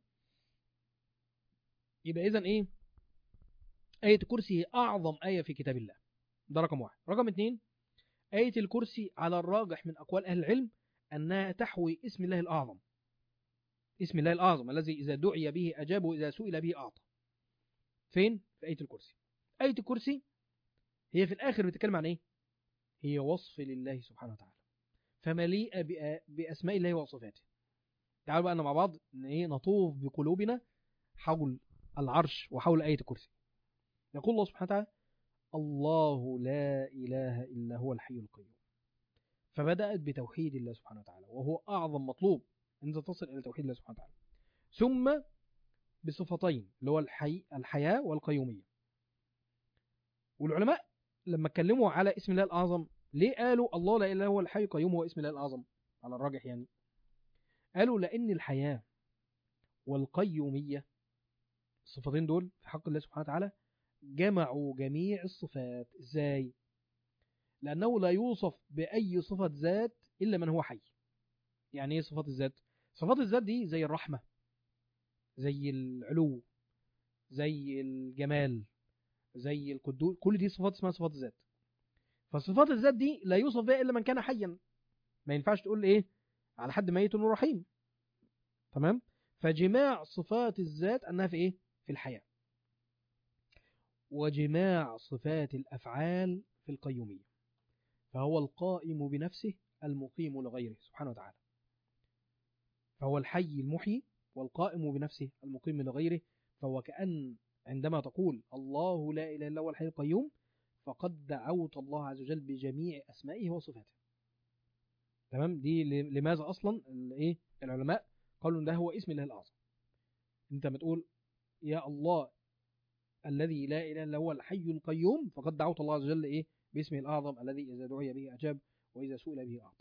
يبقى إذن إيه؟ آية الكرسي هي أعظم آية في كتاب الله ده رقم واحد رقم اتنين آية الكرسي على الراجح من أقوال أهل العلم أنها تحوي اسم الله الأعظم اسم الله الأعظم الذي إذا دعي به أجاب وإذا سئل به أعطى فين؟ في آية الكرسي آية الكرسي هي في الآخر بتتكلم عن إيه؟ هي وصف لله سبحانه وتعالى فمليئة بأ- بأسماء الله وصفاته تعالوا بقى مع بعض إن إيه نطوف بقلوبنا حول العرش وحول آية الكرسي يقول الله سبحانه وتعالى الله لا إله إلا هو الحي القيوم فبدأت بتوحيد الله سبحانه وتعالى وهو أعظم مطلوب أن أنت تصل إلى توحيد الله سبحانه وتعالى ثم بصفتين اللي هو الحي الحياة والقيومية والعلماء لما اتكلموا على اسم الله الأعظم ليه قالوا الله لا إله إلا هو الحي القيوم هو اسم الله الأعظم على الراجح يعني قالوا لأن الحياة والقيومية الصفتين دول في حق الله سبحانه وتعالى جمعوا جميع الصفات ازاي لأنه لا يوصف بأي صفة ذات إلا من هو حي يعني ايه صفات الذات صفات الذات دي زي الرحمة زي العلو زي الجمال زي القدوس كل دي صفات اسمها صفات الذات فصفات الذات دي لا يوصف بها إلا من كان حيا ما ينفعش تقول ايه على حد ميت ورحيم تمام فجماع صفات الذات أنها في ايه في الحياة وجماع صفات الأفعال في القيومية فهو القائم بنفسه المقيم لغيره سبحانه وتعالى فهو الحي المحيي والقائم بنفسه المقيم لغيره فهو كأن عندما تقول الله لا إله إلا هو الحي القيوم فقد دعوت الله عز وجل بجميع أسمائه وصفاته تمام دي ل- لماذا أصلا ال- إيه العلماء قالوا إن ده هو اسم الله الأعظم أنت ما تقول يا الله الذي لا إله إلا هو الحي القيوم فقد دعوت الله عز وجل إيه باسمه الأعظم الذي إذا دعي به أجاب وإذا سئل به أعطى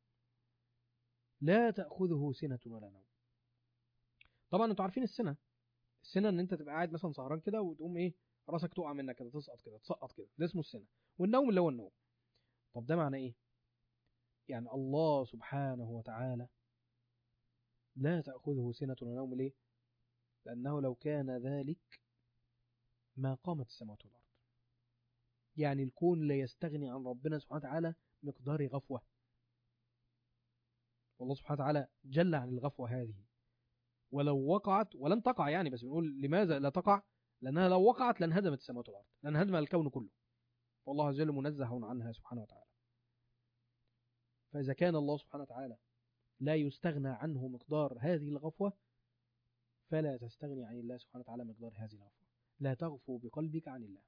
لا تأخذه سنة ولا نوم طبعا انتوا عارفين السنة السنة ان انت تبقى قاعد مثلا سهران كده وتقوم ايه راسك تقع منك كده تسقط كده تسقط كده ده اسمه السنة والنوم اللي هو النوم طب ده معنى ايه يعني الله سبحانه وتعالى لا تأخذه سنة ولا نوم ليه لأنه لو كان ذلك ما قامت السماوات والأرض يعني الكون لا يستغني عن ربنا سبحانه وتعالى مقدار غفوة والله سبحانه وتعالى جل عن الغفوة هذه ولو وقعت ولن تقع يعني بس بنقول لماذا لا تقع لأنها لو وقعت لانهدمت السماوات والأرض لانهدم الكون كله والله عز وجل منزه عنها سبحانه وتعالى فإذا كان الله سبحانه وتعالى لا يستغنى عنه مقدار هذه الغفوة فلا تستغني عن الله سبحانه وتعالى مقدار هذه الغفوة لا تغفو بقلبك عن الله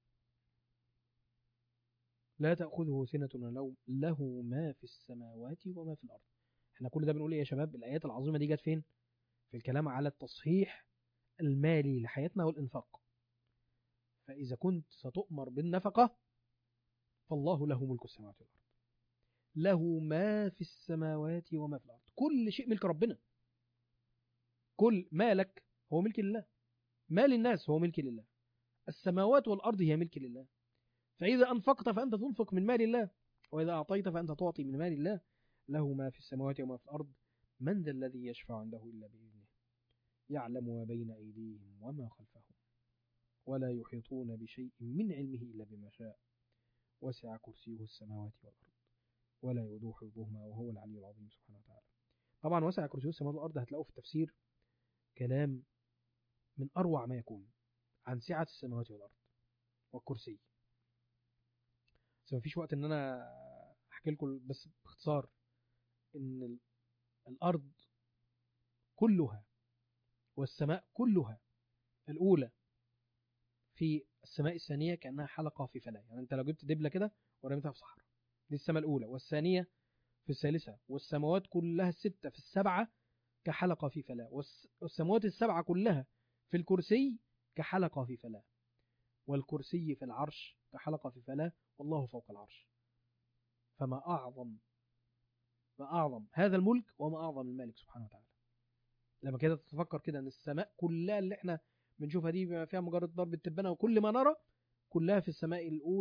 لا تأخذه سنة ولا نوم له ما في السماوات وما في الأرض احنا كل ده بنقول ايه يا شباب الآيات العظيمة دي جت فين في الكلام على التصحيح المالي لحياتنا والإنفاق فإذا كنت ستؤمر بالنفقة فالله له ملك السماوات والأرض له ما في السماوات وما في الأرض كل شيء ملك ربنا كل مالك هو ملك لله مال الناس هو ملك لله السماوات والأرض هي ملك لله فإذا أنفقت فأنت تنفق من مال الله وإذا أعطيت فأنت تعطي من مال الله له ما في السماوات وما في الأرض من ذا الذي يشفع عنده إلا بإذنه يعلم ما بين أيديهم وما خلفهم ولا يحيطون بشيء من علمه إلا بما شاء وسع كرسيه السماوات والأرض ولا يؤوده حفظهما وهو العلي العظيم سبحانه وتعالى طبعا وسع كرسيه السماوات والأرض هتلاقوه في التفسير كلام من أروع ما يكون عن سعة السماوات والأرض والكرسي بس مفيش وقت ان انا احكي لكم بس باختصار ان ال- الارض كلها والسماء كلها الاولى في السماء الثانيه كانها حلقه في فلاة يعني انت لو جبت دبله كده ورميتها في صحراء دي السماء الاولى والثانيه في الثالثه والسماوات كلها السته في السبعه كحلقه في فلاة والس- والسماوات السبعه كلها في الكرسي كحلقه في فلاة والكرسي في العرش كحلقه في فلاة والله فوق العرش فما أعظم ما أعظم هذا الملك وما أعظم المالك سبحانه وتعالى لما كده تتفكر كده أن السماء كلها اللي احنا بنشوفها دي بما فيها مجرد ضرب التبانة وكل ما نرى كلها في السماء الأولى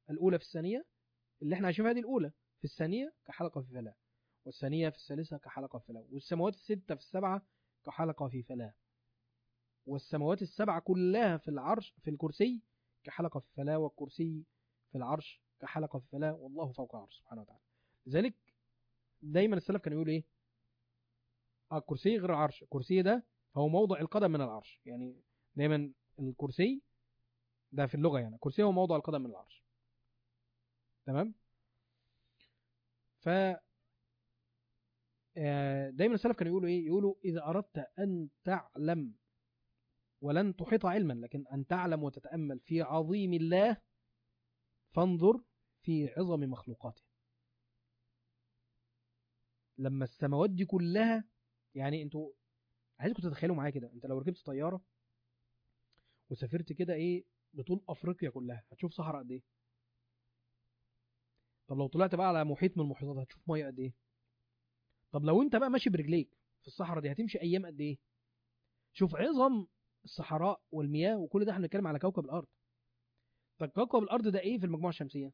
الاولى في الثانيه اللي احنا عايشين فيها دي الاولى في الثانيه كحلقه في فلاه والثانيه في الثالثه كحلقه في فلاه والسماوات السته في السبعه كحلقه في فلاه والسماوات السبعه كلها في العرش في الكرسي كحلقه في فلاه والكرسي في العرش كحلقه في فلاه والله فوق العرش سبحانه وتعالى لذلك دايما السلف كانوا يقولوا ايه آه الكرسي غير العرش الكرسي ده هو موضع القدم من العرش يعني دايما الكرسي ده في اللغه يعني الكرسي هو موضع القدم من العرش تمام ف آه، دايما السلف كانوا يقولوا ايه يقولوا اذا اردت ان تعلم ولن تحيط علما لكن ان تعلم وتتامل في عظيم الله فانظر في عظم مخلوقاته لما السماوات دي كلها يعني انتوا عايزكم تتخيلوا معايا كده انت لو ركبت طياره وسافرت كده ايه بطول افريقيا كلها هتشوف صحراء قد ايه طب لو طلعت بقى على محيط من المحيطات هتشوف ميه قد ايه طب لو انت بقى ماشي برجليك في الصحراء دي هتمشي ايام قد ايه شوف عظم الصحراء والمياه وكل ده احنا بنتكلم على كوكب الارض طب كوكب الارض ده ايه في المجموعه الشمسيه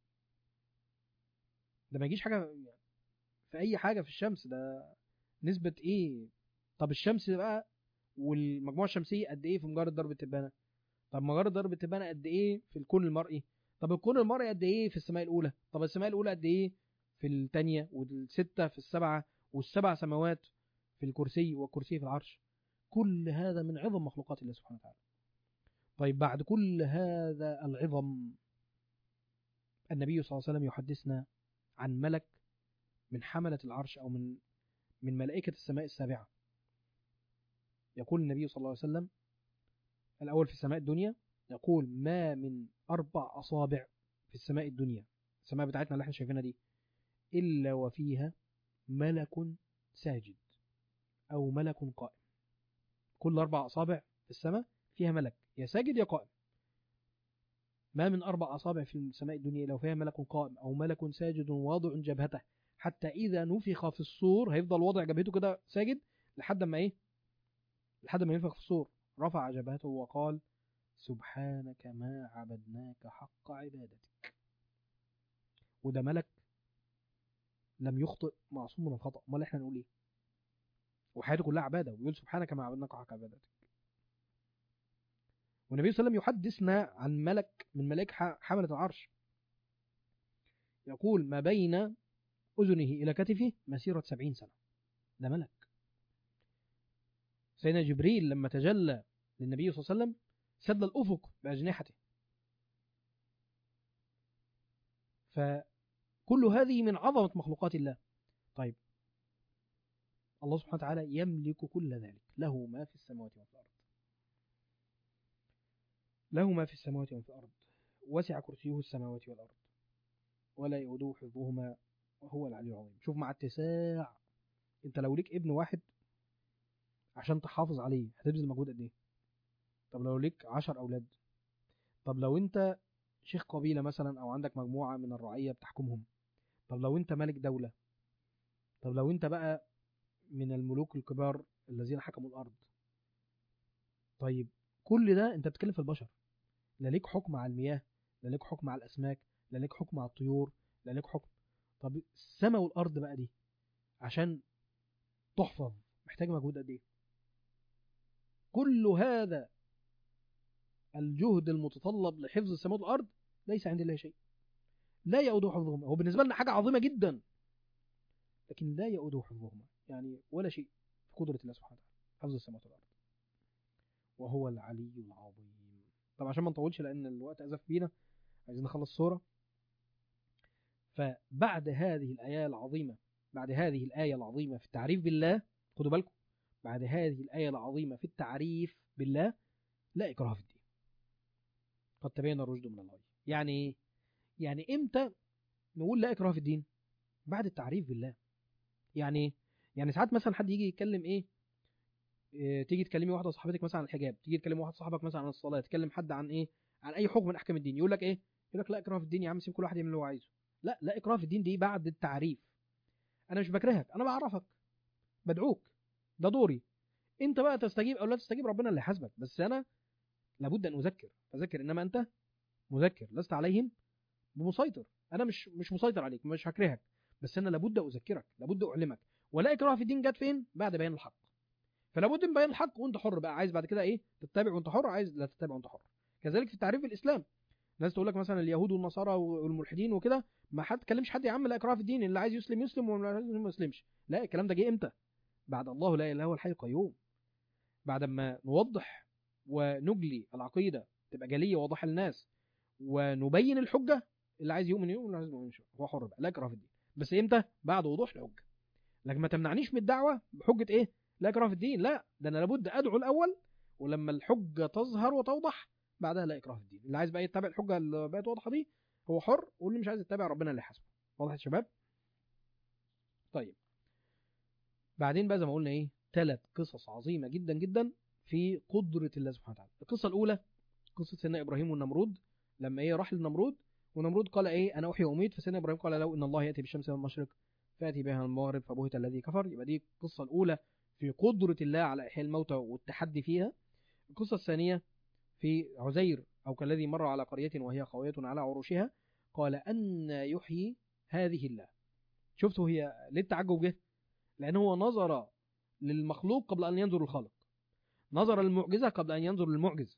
ده ما يجيش حاجه في اي حاجه في الشمس ده نسبه ايه طب الشمس بقى والمجموعه الشمسيه قد ايه في مجرد درب التبانه طب مجرد درب التبانه قد ايه في الكون المرئي طب الكون المرئي قد ايه في السماء الاولى طب السماء الاولى قد ايه في الثانيه والسته في السبعه والسبع سماوات في الكرسي والكرسي في العرش كل هذا من عظم مخلوقات الله سبحانه وتعالى طيب بعد كل هذا العظم النبي صلى الله عليه وسلم يحدثنا عن ملك من حملة العرش أو من من ملائكة السماء السابعة يقول النبي صلى الله عليه وسلم الأول في السماء الدنيا يقول ما من أربع أصابع في السماء الدنيا السماء بتاعتنا اللي احنا شايفينها دي إلا وفيها ملك ساجد أو ملك قائم كل أربع أصابع في السماء فيها ملك يا ساجد يا قائم ما من أربع أصابع في السماء الدنيا لو فيها ملك قائم أو ملك ساجد واضع جبهته حتى إذا نفخ في الصور هيفضل واضع جبهته كده ساجد لحد ما إيه لحد ما ينفخ في الصور رفع جبهته وقال سبحانك ما عبدناك حق عبادتك وده ملك لم يخطئ معصوم من الخطأ امال احنا نقول ايه وحياته كلها عبادة ويقول سبحانك ما عبدناك حق عبادتك والنبي صلى الله عليه وسلم يحدثنا عن ملك من ملائكة حملة العرش يقول ما بين أذنه إلى كتفه مسيرة سبعين سنة ده ملك سيدنا جبريل لما تجلى للنبي صلى الله عليه وسلم سد الأفق بأجنحته فكل هذه من عظمة مخلوقات الله طيب الله سبحانه وتعالى يملك كل ذلك له ما في السماوات وفي الأرض له ما في السماوات وفي الأرض وسع كرسيه السماوات والأرض ولا يؤوده حفظهما وهو العلي العظيم شوف مع اتساع انت لو ليك ابن واحد عشان تحافظ عليه هتبذل مجهود قد ايه طب لو ليك عشر اولاد طب لو انت شيخ قبيلة مثلا او عندك مجموعة من الرعية بتحكمهم طب لو انت ملك دولة طب لو انت بقى من الملوك الكبار الذين حكموا الارض طيب كل ده انت بتتكلم في البشر لا ليك حكم على المياه لا ليك حكم على الاسماك لا ليك حكم على الطيور لا ليك حكم طب السماء والارض بقى دي عشان تحفظ محتاج مجهود قد ايه كل هذا الجهد المتطلب لحفظ السماوات والارض ليس عند الله شيء لا يؤوده حفظهما هو بالنسبه لنا حاجه عظيمه جدا لكن لا يؤوده حفظهما يعني ولا شيء في قدره الله سبحانه وتعالى حفظ السماوات والارض وهو العلي العظيم طب عشان ما نطولش لان الوقت ازف بينا عايزين نخلص صوره فبعد هذه الآية العظيمة بعد هذه الآية العظيمة في التعريف بالله خدوا بالكم بعد هذه الآية العظيمة في التعريف بالله لا إكراه في الدين قد تبين الرشد من الغي يعني إيه؟ يعني إمتى نقول لا إكراه في الدين بعد التعريف بالله يعني إيه؟ يعني ساعات مثلا حد يجي يتكلم إيه, إيه تيجي تكلمي واحدة صاحبتك مثلا عن الحجاب تيجي تكلم واحد صاحبك مثلا عن الصلاة تكلم حد عن إيه عن أي حكم من أحكام الدين يقول لك إيه يقول لك لا إكراه في الدين يا عم سيب كل واحد يعمل اللي هو عايزه لا لا إكراه في الدين دي بعد التعريف أنا مش بكرهك أنا بعرفك بدعوك ده دوري أنت بقى تستجيب أو لا تستجيب ربنا اللي حاسبك بس أنا لابد أن أذكر فذكر إنما أنت مذكر لست عليهم بمسيطر انا مش مش مسيطر عليك مش هكرهك بس انا لابد اذكرك لابد اعلمك ولا اكراه في الدين جت فين بعد بيان الحق فلا بد من بيان الحق وانت حر بقى عايز بعد كده ايه تتبع وانت حر عايز لا تتبع وانت حر كذلك في تعريف الاسلام ناس تقول لك مثلا اليهود والنصارى والملحدين وكده ما حد تكلمش حد يا عم لا اكراه في الدين اللي عايز يسلم يسلم واللي عايز يسلم ما يسلمش لا الكلام ده جه امتى بعد الله لا اله الا هو الحي القيوم بعد ما نوضح ونجلي العقيده تبقى جليه واضحه للناس ونبين الحجه اللي عايز يؤمن يؤمن واللي عايز ما يؤمنش هو حر بقى لا اكراه في الدين بس امتى بعد وضوح الحجه لكن ما تمنعنيش من الدعوه بحجه ايه لا اكراه في الدين لا ده انا لابد ادعو الاول ولما الحجه تظهر وتوضح بعدها لا اكراه في الدين اللي عايز بقى يتبع الحجه اللي بقت واضحه دي هو حر واللي مش عايز يتبع ربنا اللي يحاسبه واضح يا شباب طيب بعدين بقى زي ما قلنا ايه ثلاث قصص عظيمه جدا جدا في قدره الله سبحانه وتعالى القصه الاولى قصه سيدنا ابراهيم والنمرود لما ايه راح للنمرود ونمرود قال ايه انا احيي واميت فسيدنا ابراهيم قال لو ان الله ياتي بالشمس من المشرق فاتي بها من المغرب فبهت الذي كفر يبقى دي القصه الاولى في قدره الله على احياء الموتى والتحدي فيها القصه الثانيه في عزير او كالذي مر على قريه وهي خاويه على عروشها قال ان يحيي هذه الله شفتوا هي ليه التعجب جه لان هو نظر للمخلوق قبل ان ينظر الخالق نظر للمعجزه قبل ان ينظر للمعجز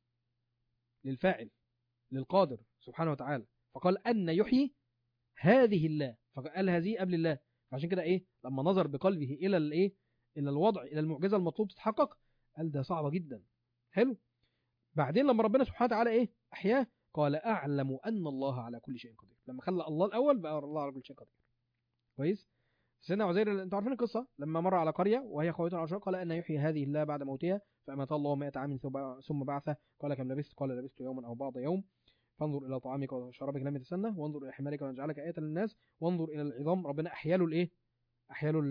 للفاعل للقادر سبحانه وتعالى فقال ان يحيي هذه الله فقال هذه قبل الله فعشان كده ايه لما نظر بقلبه الى الايه الى الوضع الى المعجزه المطلوب تتحقق قال ده صعبه جدا حلو بعدين لما ربنا سبحانه وتعالى ايه احياه قال اعلم ان الله على كل شيء قدير لما خلى الله الاول بقى الله على كل شيء قدير كويس سيدنا عزير انتوا عارفين القصه لما مر على قريه وهي خاويه على عشاق قال ان يحيي هذه الله بعد موتها فامات الله 100 عام ثم بعثه قال كم لبثت قال لبثت يوما او بعض يوم فانظر الى طعامك وشرابك لم يتسنى وانظر الى حمارك ونجعلك ايه للناس وانظر الى العظام ربنا احيا له الايه احيا له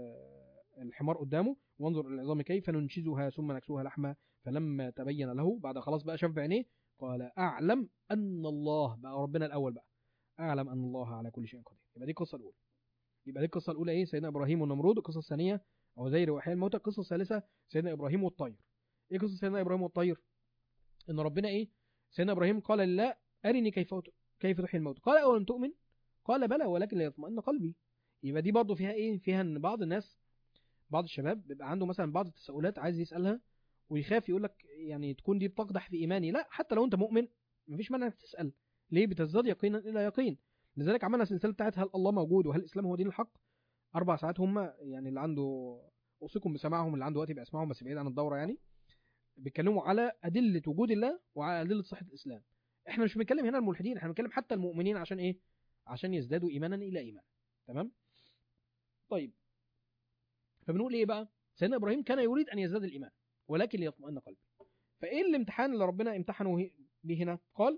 الحمار قدامه وانظر الى العظام كيف ننشزها ثم نكسوها لحما فلما تبين له بعد خلاص بقى شاف بعينيه قال اعلم ان الله بقى ربنا الاول بقى اعلم ان الله على كل شيء قدير يبقى دي القصه الاولى يبقى دي القصه الاولى ايه سيدنا ابراهيم والنمرود القصه الثانيه عزير واحياء الموتى القصه الثالثه سيدنا ابراهيم والطير ايه قصه سيدنا ابراهيم والطير ان ربنا ايه سيدنا ابراهيم قال لله ارني كيف كيف تحيي الموت قال اولم تؤمن قال بلى ولكن ليطمئن قلبي يبقى دي برضه فيها ايه فيها ان بعض الناس بعض الشباب بيبقى عنده مثلا بعض التساؤلات عايز يسالها ويخاف يقول لك يعني تكون دي بتقدح في ايماني لا حتى لو انت مؤمن مفيش مانع انك تسال ليه بتزداد يقينا الى يقين لذلك عملنا سلسله بتاعت هل الله موجود وهل الاسلام هو دين الحق اربع ساعات هم يعني اللي عنده اوصيكم بسماعهم اللي عنده وقت يبقى اسمعهم بس بعيد عن الدوره يعني بيتكلموا على ادله وجود الله وعلى ادله صحه الاسلام احنا مش بنتكلم هنا الملحدين احنا بنتكلم حتى المؤمنين عشان ايه عشان يزدادوا ايمانا الى ايمان تمام طيب فبنقول ايه بقى سيدنا ابراهيم كان يريد ان يزداد الايمان ولكن ليطمئن قلبه فايه الامتحان اللي ربنا امتحنه به هنا قال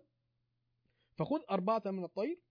فخذ أربعة من الطير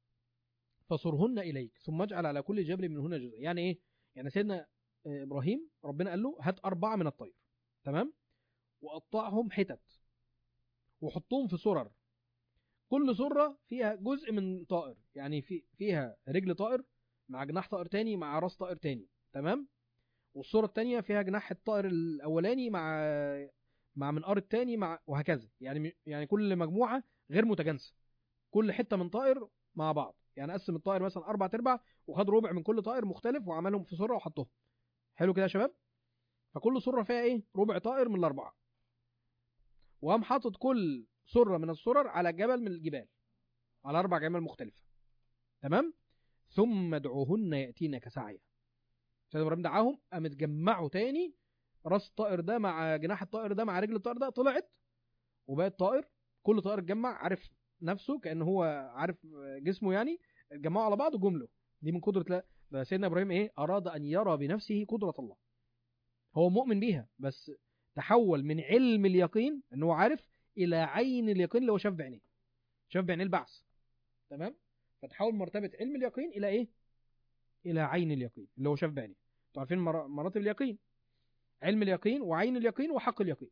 فصرهن إليك ثم اجعل على كل جبل منهن جزء يعني إيه؟ يعني سيدنا إبراهيم ربنا قال له هات أربعة من الطير تمام؟ وقطعهم حتت وحطهم في سرر كل سرة فيها جزء من طائر يعني في فيها رجل طائر مع جناح طائر تاني مع راس طائر تاني تمام والصورة التانية فيها جناح الطائر الأولاني مع مع منقار التاني مع وهكذا يعني يعني كل مجموعة غير متجانسة كل حتة من طائر مع بعض يعني قسم الطائر مثلا أربع أرباع وخد ربع من كل طائر مختلف وعملهم في سرة وحطهم حلو كده يا شباب فكل سرة فيها إيه ربع طائر من الأربعة وقام حاطط كل سرة من السرر على جبل من الجبال على أربع جمال مختلفة تمام ثم ادعوهن يأتينك سعيا سيدنا إبراهيم دعاهم قام اتجمعوا تاني راس الطائر ده مع جناح الطائر ده مع رجل الطائر ده طلعت وبقت طائر كل طائر اتجمع عارف نفسه كأن هو عارف جسمه يعني اتجمعوا على بعض وجمله دي من قدرة لا ده سيدنا إبراهيم إيه أراد أن يرى بنفسه قدرة الله هو مؤمن بيها بس تحول من علم اليقين ان هو عارف الى عين اليقين اللي هو شاف بعينيه شاف بعينيه البعث تمام فتحول مرتبه علم اليقين الى ايه الى عين اليقين اللي هو شاف بعينيه انتوا عارفين مر... مراتب اليقين علم اليقين وعين اليقين وحق اليقين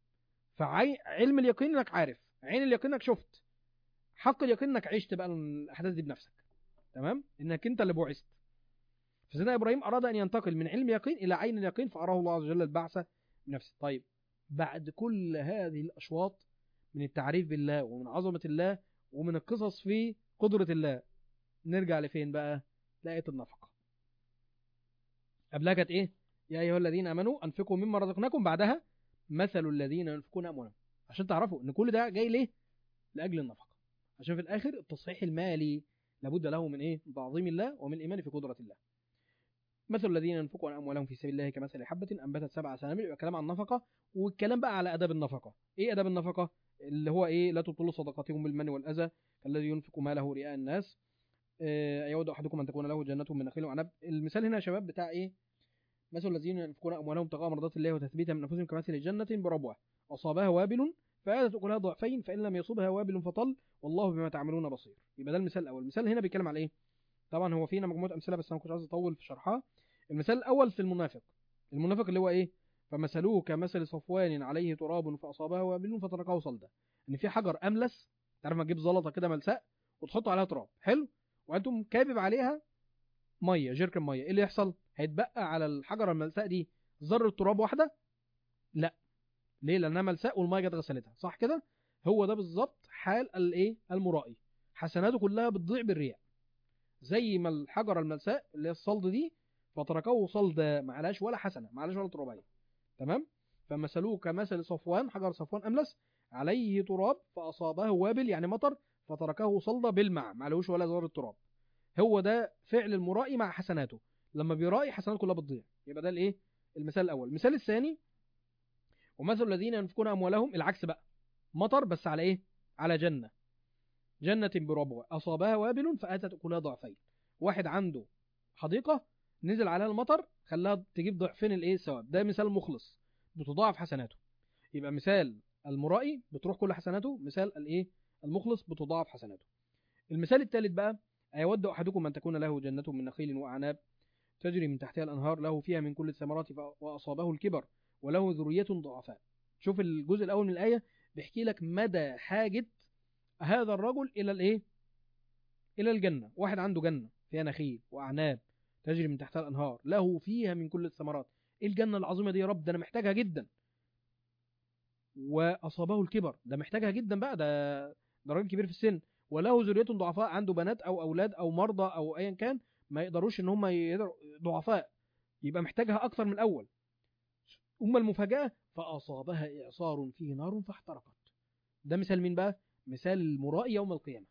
فعلم اليقين انك عارف عين اليقين انك شفت حق اليقين انك عشت بقى الاحداث دي بنفسك تمام انك انت اللي بعثت فسيدنا ابراهيم اراد ان ينتقل من علم اليقين الى عين اليقين فاراه الله عز وجل البعثه بنفسه طيب بعد كل هذه الأشواط من التعريف بالله ومن عظمة الله ومن القصص في قدرة الله نرجع لفين بقى لآية النفقة قبلها كانت ايه يا ايها الذين امنوا انفقوا مما رزقناكم بعدها مثل الذين ينفقون اموالهم عشان تعرفوا ان كل ده جاي ليه لاجل النفقه عشان في الاخر التصحيح المالي لابد له من ايه من تعظيم الله ومن الايمان في قدره الله مثل الذين ينفقون اموالهم في سبيل الله كمثل حبه انبتت سبع سنابل يبقى كلام عن النفقه والكلام بقى على اداب النفقه ايه اداب النفقه اللي هو ايه لا تبطلوا صدقاتكم بالمن والاذى كالذي ينفق ماله رئاء الناس آه، يود احدكم ان تكون له جنه من نخيل وعنب المثال هنا يا شباب بتاع ايه مثل الذين ينفقون اموالهم ابتغاء مرضات الله وتثبيتا من انفسهم كمثل جنه بربوه اصابها وابل فآتت أكلها ضعفين فإن لم يصبها وابل فطل والله بما تعملون بصير يبقى ده المثال الأول المثال هنا بيتكلم على إيه طبعا هو فينا مجموعة أمثلة بس أنا ما كنتش عايز أطول في شرحها المثال الأول في المنافق المنافق اللي هو إيه فمثلوه كمثل صفوان عليه تراب فأصابها وابل فتركه صلدا إن في حجر أملس تعرف ما تجيب زلطة كده ملساء وتحط عليها تراب حلو وأنتم كابب عليها مية جيركن مية إيه اللي يحصل هيتبقى على الحجرة الملساء دي ذرة تراب واحدة لا ليه لانها ملساء والميه جت غسلتها صح كده هو ده بالظبط حال الايه المرائي حسناته كلها بتضيع بالرياء زي ما الحجره الملساء اللي هي الصلد دي فتركه صلد ما عليهاش ولا حسنه ما عليهاش ولا ترابيه تمام فمثلوه كمثل صفوان حجر صفوان املس عليه تراب فاصابه وابل يعني مطر فتركه صلدا بالمع ما عليهوش ولا ذره تراب هو ده فعل المرائي مع حسناته لما بيرائي حسناته كلها بتضيع يبقى ده الايه المثال الاول المثال الثاني ومثل الذين ينفقون اموالهم العكس بقى مطر بس على ايه على جنه جنه بربوه اصابها وابل فاتت اكلها ضعفين واحد عنده حديقه نزل عليها المطر خلاها تجيب ضعفين الايه الثواب ده مثال مخلص بتضاعف حسناته يبقى مثال المرائي بتروح كل حسناته مثال الايه المخلص بتضاعف حسناته المثال الثالث بقى أيود أحدكم أن تكون له جنة من نخيل وأعناب تجري من تحتها الأنهار له فيها من كل الثمرات وأصابه الكبر وله ذرية ضعفاء شوف الجزء الأول من الآية بيحكي لك مدى حاجة هذا الرجل إلى الإيه؟ إلى الجنة واحد عنده جنة فيها نخيل وأعناب تجري من تحتها الأنهار له فيها من كل الثمرات إيه الجنة العظيمة دي يا رب ده أنا محتاجها جدا وأصابه الكبر ده محتاجها جدا بقى ده ده راجل كبير في السن وله ذرية ضعفاء عنده بنات أو أولاد أو مرضى أو أيا كان ما يقدروش إن هم يقدروا ضعفاء يبقى محتاجها أكتر من الأول أما المفاجأة فأصابها إعصار فيه نار فاحترقت ده مثال مين بقى؟ مثال المرائي يوم القيامة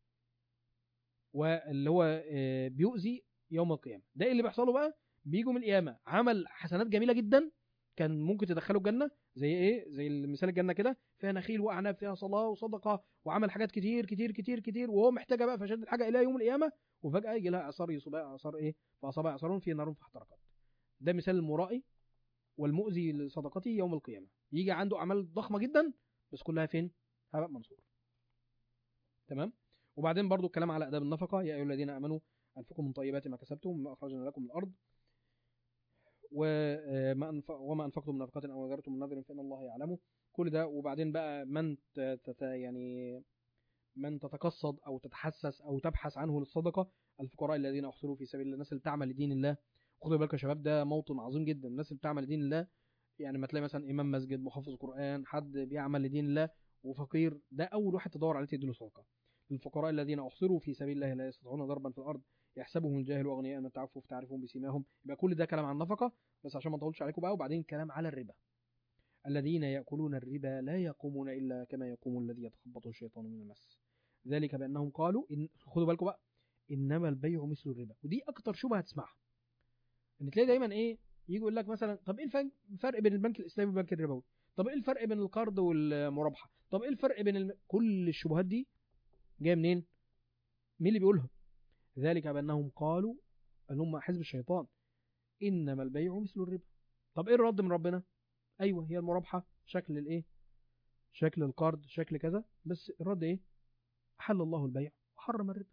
واللي هو آه، بيؤذي يوم القيامة ده إيه اللي بيحصل له بقى؟ بيجوا من القيامة عمل حسنات جميلة جدا كان ممكن تدخله الجنة زي ايه؟ زي المثال الجنة كده فيها نخيل وأعناب فيها صلاة وصدقة وعمل حاجات كتير كتير كتير كتير وهو محتاجها بقى فشد الحاجة إلى يوم القيامة وفجأة يجي لها إعصار يصيبها إعصار ايه؟ فأصابها إعصار فيه نار فاحترقت ده مثال المرائي والمؤذي لصدقته يوم القيامة يجي عنده أعمال ضخمة جدا بس كلها فين؟ هباء منصور تمام؟ وبعدين برضو الكلام على آداب النفقة يا أيها الذين آمنوا أنفقوا من طيبات ما كسبتم وما أخرجنا لكم من الأرض وما أنف... وما أنفقتم من نفقة أو نذرتم من نذر فإن الله يعلمه كل ده وبعدين بقى من تت... يعني من تتقصد أو تتحسس أو تبحث عنه للصدقة الفقراء الذين أحصروا في سبيل الله الناس اللي تعمل لدين الله خدوا بالكم يا شباب ده موطن عظيم جدا الناس اللي بتعمل لدين الله يعني ما تلاقي مثلا إمام مسجد محافظ قرآن حد بيعمل لدين الله وفقير ده أول واحد تدور عليه تديله صدقة للفقراء الذين أحصروا في سبيل الله لا يستطيعون ضربا في الأرض يحسبهم الجاهل أغنياء من التعفف تعرفهم بسيماهم يبقى كل ده كلام عن النفقة بس عشان ما اطولش عليكم بقى وبعدين كلام على الربا الذين يأكلون الربا لا يقومون إلا كما يقوم الذي يتخبطه الشيطان من المس ذلك بأنهم قالوا إن خدوا بالكم بقى إنما البيع مثل الربا ودي أكتر شبهة هتسمعها إن تلاقي دايما إيه يجي يقول لك مثلا طب إيه الفرق- الفرق بين البنك الإسلامي والبنك الربوي طب إيه الفرق بين القرض والمرابحة طب إيه الفرق بين الم... كل الشبهات دي جاية منين مين اللي بيقولها ذلك بأنهم قالوا أن هم حزب الشيطان إنما البيع مثل الربا طب إيه الرد من ربنا أيوة هي المرابحة شكل الإيه شكل القرض شكل كذا بس الرد إيه أحل الله البيع وحرم الربا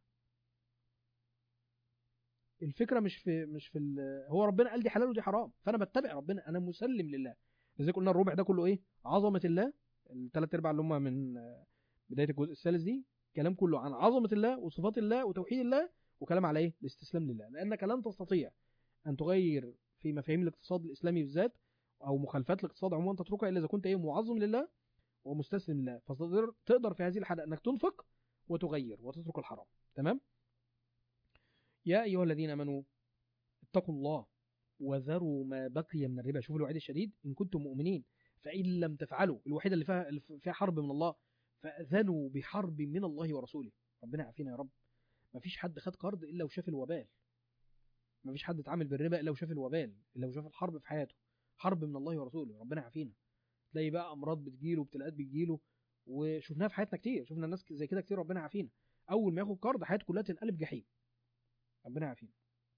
الفكرة مش في مش في ال- هو ربنا قال دي حلال ودي حرام فأنا بتبع ربنا أنا مسلم لله لذلك قلنا الربع ده كله إيه عظمة الله الثلاث أرباع اللي هم من آه، بداية الجزء الثالث دي كلام كله عن عظمة الله وصفات الله وتوحيد الله وكلام على ايه؟ الاستسلام لله لانك لن تستطيع ان تغير في مفاهيم الاقتصاد الاسلامي بالذات او مخالفات الاقتصاد عموما تتركها الا اذا كنت ايه معظم لله ومستسلم لله فتقدر تقدر في هذه الحاله انك تنفق وتغير وتترك الحرام تمام يا ايها الذين امنوا اتقوا الله وذروا ما بقي من الربا شوفوا الوعيد الشديد ان كنتم مؤمنين فان لم تفعلوا الوحيده اللي فيها اللي فيها حرب من الله فاذنوا بحرب من الله ورسوله ربنا يعافينا يا رب مفيش حد خد قرض الا وشاف الوبال مفيش حد اتعامل بالربا الا وشاف الوبال الا وشاف الحرب في حياته حرب من الله ورسوله ربنا يعافينا تلاقي بقى امراض بتجيله وابتلاءات بتجيله وشفناها في حياتنا كتير شفنا ناس زي كده كتير ربنا يعافينا اول ما ياخد قرض حياته كلها تنقلب جحيم ربنا يعافينا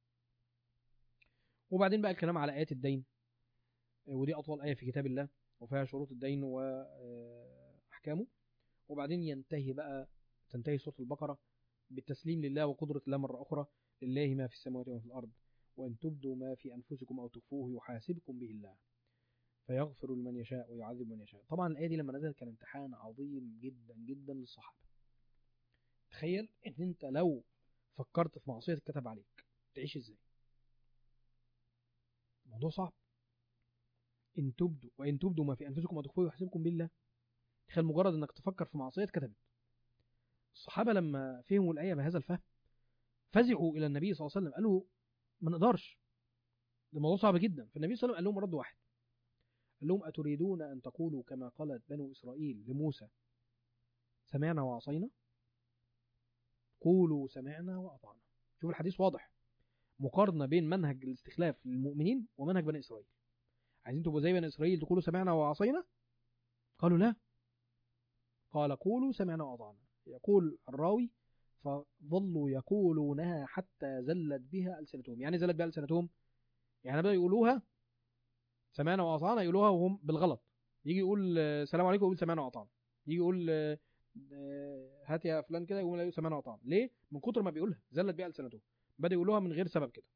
وبعدين بقى الكلام على ايات الدين ودي اطول ايه في كتاب الله وفيها شروط الدين واحكامه وبعدين ينتهي بقى تنتهي سوره البقره بالتسليم لله وقدره الله مره اخرى لله ما في السماوات وما في الارض وان تبدوا ما في انفسكم او تخفوه يحاسبكم به الله فيغفر لمن يشاء ويعذب من يشاء طبعا الايه دي لما نزلت كان امتحان عظيم جدا جدا للصحابه تخيل ان انت لو فكرت في معصيه اتكتب عليك تعيش ازاي الموضوع صعب ان تبدوا وان تبدوا ما في انفسكم وتخفوه يحاسبكم بالله تخيل مجرد انك تفكر في معصيه اتكتبت الصحابه لما فهموا الايه بهذا الفهم فزعوا الى النبي صلى الله عليه وسلم قالوا ما نقدرش ده الموضوع صعب جدا فالنبي صلى الله عليه وسلم قال لهم رد واحد قال لهم أتريدون أن تقولوا كما قالت بنو إسرائيل لموسى سمعنا وعصينا قولوا سمعنا وأطعنا شوف الحديث واضح مقارنة بين منهج الاستخلاف للمؤمنين ومنهج بني إسرائيل عايزين تبقوا زي بني إسرائيل تقولوا سمعنا وعصينا قالوا لا قال قولوا سمعنا وأطعنا يقول الراوي فظلوا يقولونها حتى زلت بها ألسنتهم يعني زلت بها ألسنتهم يعني بدأوا يقولوها سمعنا واطعنا يقولوها وهم بالغلط يجي يقول السلام عليكم يقول سمعنا واطعنا يجي يقول هات يا فلان كده يقول سمعنا واطعنا ليه من كتر ما بيقولها زلت بيها لسانته بدا يقولوها من غير سبب كده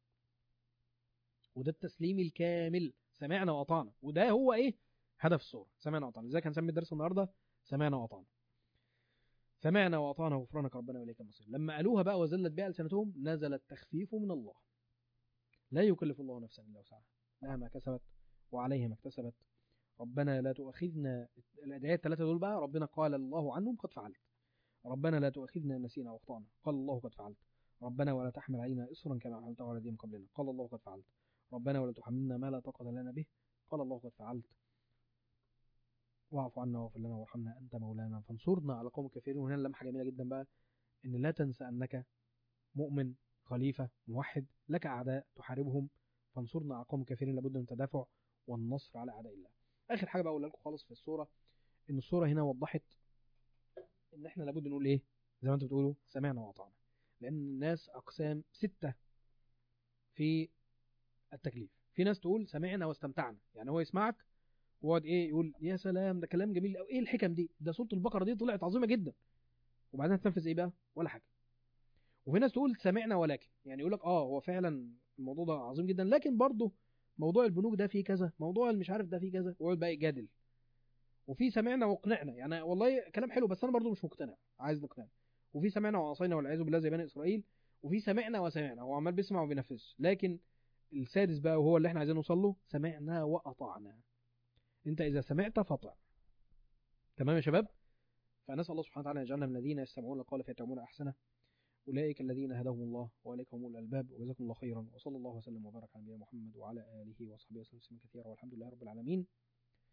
وده التسليم الكامل سمعنا واطعنا وده هو ايه هدف الصوره سمعنا واطعنا ازاي هنسمي الدرس النهارده سمعنا واطعنا سمعنا واطعنا غفرانك ربنا واليك المصير لما قالوها بقى وزلت بها لسانتهم نزل التخفيف من الله لا يكلف الله نفسا الا وسعها لها ما كسبت وعليها ما اكتسبت ربنا لا تؤاخذنا الادعياء الثلاثه دول بقى ربنا قال الله عنهم قد فعلت ربنا لا تؤاخذنا نسينا واخطانا قال الله قد فعلت ربنا ولا تحمل علينا اصرا كما حملته على الذين قبلنا قال الله قد فعلت ربنا ولا تحملنا ما لا طاقه لنا به قال الله قد فعلت واعف عنا واغفر لنا وارحمنا انت مولانا فانصرنا على قوم الكافرين وهنا لمحه جميله جدا بقى ان لا تنسى انك مؤمن خليفه موحد لك اعداء تحاربهم فانصرنا على قوم الكافرين لابد من التدافع والنصر على اعداء الله اخر حاجه بقى اقولها لكم خالص في الصوره ان الصوره هنا وضحت ان احنا لابد نقول ايه زي ما انتم بتقولوا سمعنا واطعنا لان الناس اقسام سته في التكليف في ناس تقول سمعنا واستمتعنا يعني هو يسمعك ويقعد ايه يقول يا سلام ده كلام جميل قوي ايه الحكم دي ده سوره البقره دي طلعت عظيمه جدا وبعدين هتنفذ ايه بقى ولا حاجه وفي ناس تقول سمعنا ولكن يعني يقول لك اه هو فعلا الموضوع ده عظيم جدا لكن برضه موضوع البنوك ده فيه كذا موضوع المش عارف ده فيه كذا ويقعد بقى يجادل وفي سمعنا وقنعنا يعني والله كلام حلو بس انا برضو مش مقتنع عايز نقنع وفي سمعنا وعصينا والعياذ بالله زي بني اسرائيل وفي سمعنا وسمعنا هو عمال بيسمع وما بينفذش لكن السادس بقى وهو اللي احنا عايزين نوصل له سمعنا واطعنا انت اذا سمعت فاطع تمام يا شباب فنسال الله سبحانه وتعالى ان يجعلنا من الذين يستمعون القول فيتبعون احسنه أولئك الذين هداهم الله وأولئك هم الألباب وجزاكم الله خيرا وصلى الله وسلم وبارك على نبينا محمد وعلى آله وصحبه وسلم كثيرا والحمد لله رب العالمين